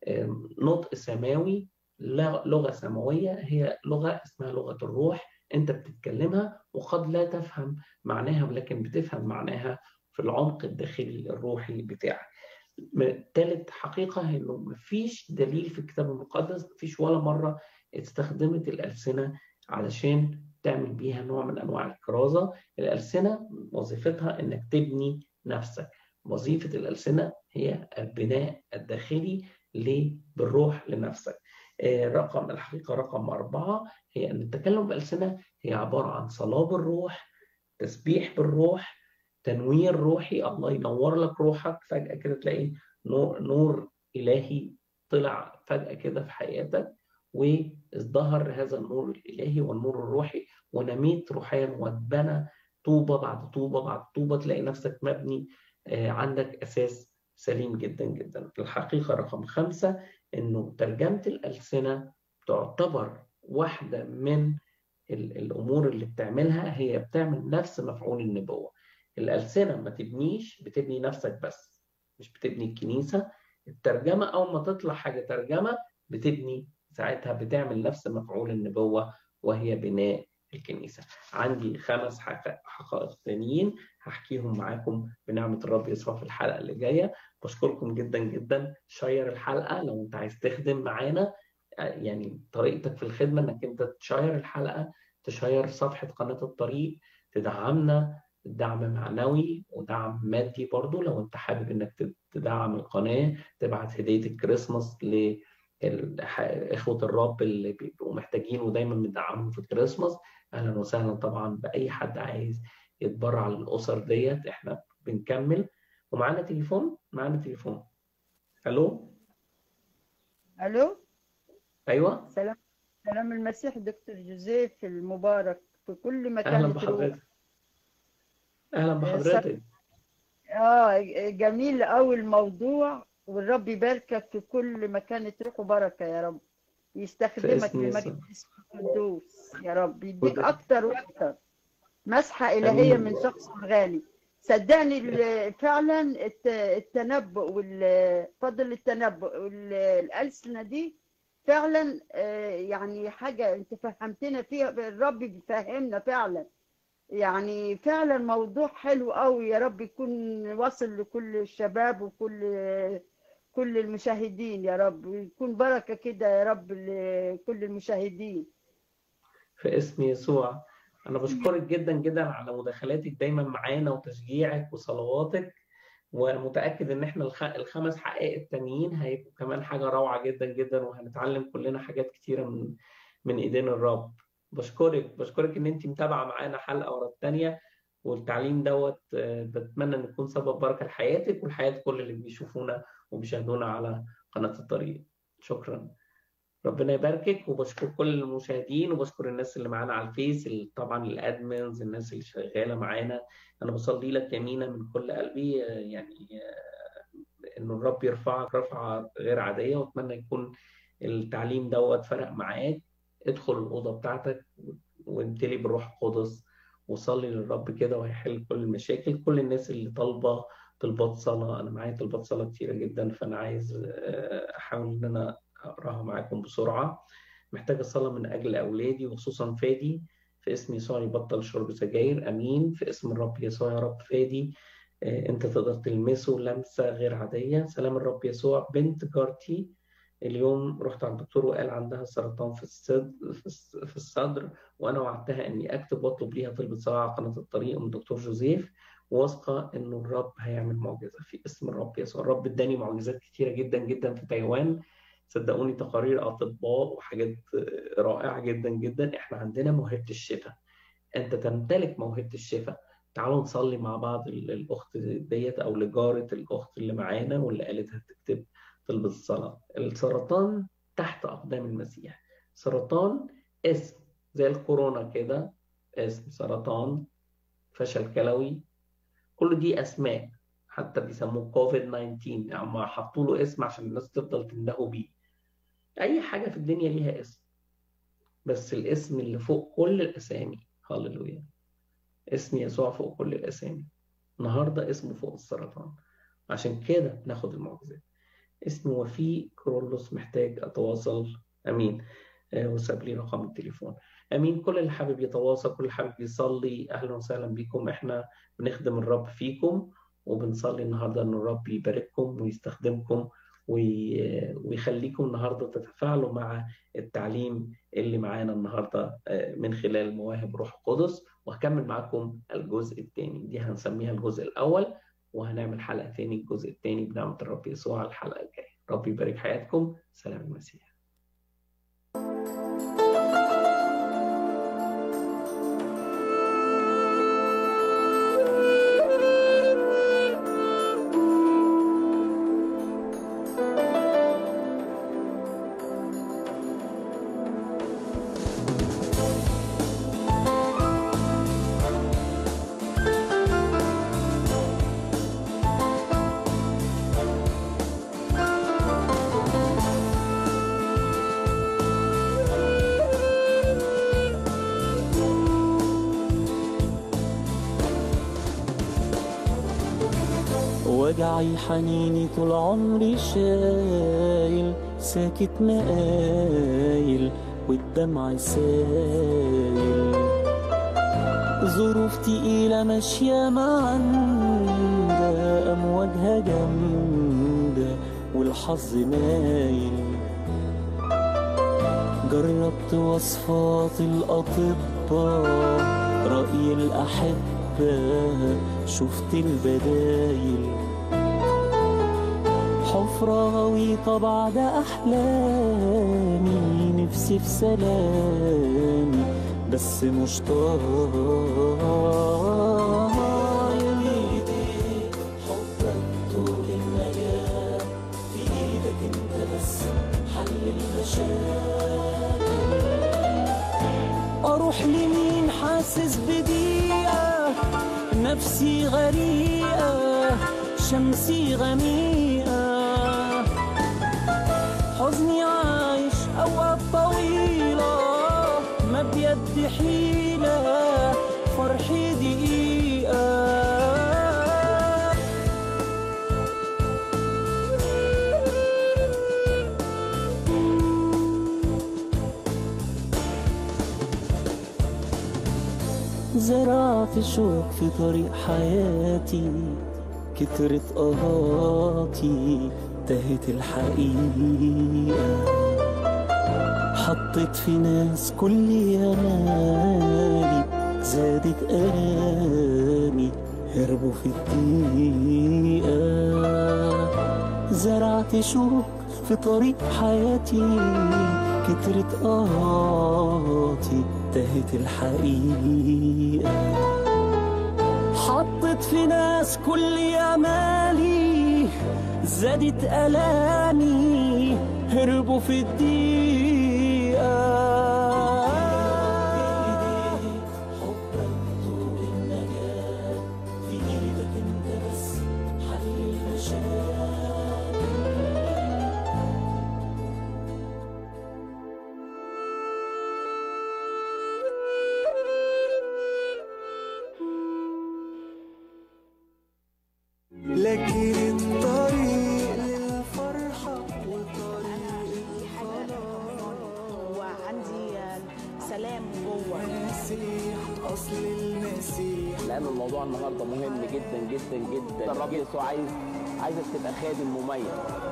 نطق سماوي، لغة سماوية هي لغة اسمها لغة الروح أنت بتتكلمها وقد لا تفهم معناها ولكن بتفهم معناها في العمق الداخلي الروحي بتاعك. ثالث حقيقة إنه مفيش دليل في الكتاب المقدس مفيش ولا مرة استخدمت الألسنة علشان تعمل بيها نوع من أنواع الكرازة الألسنة وظيفتها إنك تبني نفسك وظيفة الألسنة هي البناء الداخلي بالروح لنفسك رقم الحقيقة رقم أربعة هي أن التكلم بألسنة هي عبارة عن صلاة بالروح تسبيح بالروح تنوير روحي الله ينور لك روحك فجأة كده تلاقي نور, نور إلهي طلع فجأة كده في حياتك وازدهر هذا النور الإلهي والنور الروحي ونميت روحيا واتبنى طوبة بعد طوبة بعد طوبة تلاقي نفسك مبني عندك أساس سليم جدا جدا الحقيقة رقم خمسة إنه ترجمة الألسنة تعتبر واحدة من الأمور اللي بتعملها هي بتعمل نفس مفعول النبوة الألسنة ما تبنيش بتبني نفسك بس مش بتبني الكنيسة الترجمة أول ما تطلع حاجة ترجمة بتبني ساعتها بتعمل نفس مفعول النبوة وهي بناء الكنيسة عندي خمس حقائق تانيين هحكيهم معاكم بنعمة الرب يسوع في الحلقة اللي جاية بشكركم جدا جدا شير الحلقة لو انت عايز تخدم معانا يعني طريقتك في الخدمة انك انت تشير الحلقة تشير صفحة قناة الطريق تدعمنا دعم معنوي ودعم مادي برضو لو انت حابب انك تدعم القناة تبعت هدية الكريسماس لإخوة الرب اللي بيبقوا محتاجين ودايما بندعمهم في الكريسماس أهلا وسهلا طبعا بأي حد عايز يتبرع للأسر ديت احنا بنكمل ومعانا تليفون معانا تليفون الو الو ايوه سلام سلام المسيح دكتور جوزيف المبارك في كل مكان اهلا تروح. بحضرتك اهلا بحضرتك اه جميل قوي الموضوع والرب يباركك في كل مكان تروحه بركه يا رب يستخدمك اسم يسوع. بمجد اسم القدوس يا رب يديك قدس. اكتر واكتر مسحه الهيه آمين. من شخص غالي صدقني ال- فعلا الت- التنبؤ والفضل التنبؤ والألسنة دي فعلا آه، يعني حاجة انت فهمتنا فيها الرب بيفهمنا فعلا يعني فعلا موضوع حلو قوي يا رب يكون واصل لكل الشباب وكل كل المشاهدين يا رب ويكون بركة كده يا رب لكل المشاهدين في اسم يسوع أنا بشكرك جدا جدا على مداخلاتك دايما معانا وتشجيعك وصلواتك ومتأكد إن إحنا الخ... الخمس حقائق التانيين هيبقوا كمان حاجة روعة جدا جدا وهنتعلم كلنا حاجات كتيرة من من إيدين الرب بشكرك بشكرك إن أنت متابعة معانا حلقة ورا التانية والتعليم دوت آه، بتمنى إن يكون سبب بركة لحياتك ولحياة كل اللي بيشوفونا وبيشاهدونا على قناة الطريق شكرا ربنا يباركك وبشكر كل المشاهدين وبشكر الناس اللي معانا على الفيس ال- طبعا الادمنز الناس اللي شغاله معانا انا بصلي لك يمينة من كل قلبي آه، يعني آه، انه الرب يرفعك رفعه غير عاديه واتمنى يكون التعليم دوت فرق معاك ادخل الاوضه بتاعتك وامتلي بالروح القدس وصلي للرب كده وهيحل كل المشاكل كل الناس اللي طالبه طلبات صلاه انا معايا طلبات صلاه كتيره جدا فانا عايز آه، احاول ان انا اقراها معاكم بسرعه محتاج الصلاه من اجل اولادي وخصوصا فادي في اسم يسوع يبطل شرب سجاير امين في اسم الرب يسوع يا رب فادي آه، انت تقدر تلمسه لمسه غير عاديه سلام الرب يسوع بنت جارتي اليوم رحت عند الدكتور وقال عندها سرطان في الصدر في الصدر وانا وعدتها اني اكتب واطلب ليها طلبة صلاة على قناة الطريق من الدكتور جوزيف واثقة انه الرب هيعمل معجزة في اسم الرب يسوع الرب اداني معجزات كتيرة جدا جدا في تايوان صدقوني تقارير اطباء وحاجات رائعة جدا جدا احنا عندنا موهبة الشفاء انت تمتلك موهبة الشفاء تعالوا نصلي مع بعض ال- الاخت ديت او لجارة الاخت اللي معانا واللي قالت هتكتب طلب الصلاة السرطان تحت أقدام المسيح سرطان اسم زي الكورونا كده اسم سرطان فشل كلوي كل دي أسماء حتى بيسموه كوفيد 19 يعني هم حطوا له اسم عشان الناس تفضل تندهوا بيه أي حاجة في الدنيا ليها اسم بس الاسم اللي فوق كل الأسامي هللويا اسم يسوع فوق كل الأسامي النهاردة اسمه فوق السرطان عشان كده بناخد المعجزات اسمه وفي كرولوس محتاج أتواصل أمين آه، وساب لي رقم التليفون أمين كل اللي حابب يتواصل كل اللي حابب يصلي أهلا وسهلا بكم إحنا بنخدم الرب فيكم وبنصلي النهاردة إن الرب يبارككم ويستخدمكم وي- ويخليكم النهاردة تتفاعلوا مع التعليم اللي معانا النهاردة آه، من خلال مواهب روح القدس وهكمل معاكم الجزء الثاني دي هنسميها الجزء الأول وهنعمل حلقة تاني الجزء الثاني بنعمة الرب يسوع الحلقة الجاية رب يبارك حياتكم سلام المسيح وجعي حنيني طول عمري شايل ساكت مقايل والدمع سايل ظروف تقيلة ماشية معندة أمواجها جامدة والحظ مايل جربت وصفات الأطباء رأي الأحبة شفت البدايل حفرة غويطة بعد أحلامي نفسي في سلامي بس مش طايل ايديك حبك طول النجاة في ايدك انت بس حل المشاكل اروح لمين حاسس بضيقة نفسي غريقة شمسي غميقة حزني عايش أوقات طويلة ما بيد حيلة فرحي دقيقة زرعت شوك في طريق حياتي كترت قهاتي تهت الحقيقة حطيت في ناس كل يمالي زادت آلامي هربوا في الدقيقة زرعت شوك في طريق حياتي كترت قهاتي تهت الحقيقة حطت في ناس كل امالي زادت الامي هربوا في الدقيقه حبك طول النجاه في ايدك انت بس حل المشاكل لكن الطريق للفرحة دي حاجه وعندي سلام جوه مسيح أصل المسيح لان الموضوع النهارده مهم جدا جدا جدا الرب يسوع عايز عايزك تبقى خادم مميز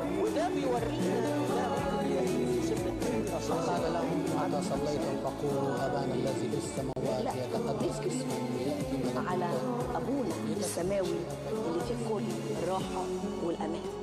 قال لهم متى صليتم فقولوا أبانا الذي في السماوات يتقدس اسمك يأتي على ابونا السماوي اللي فيه كل الراحه والامان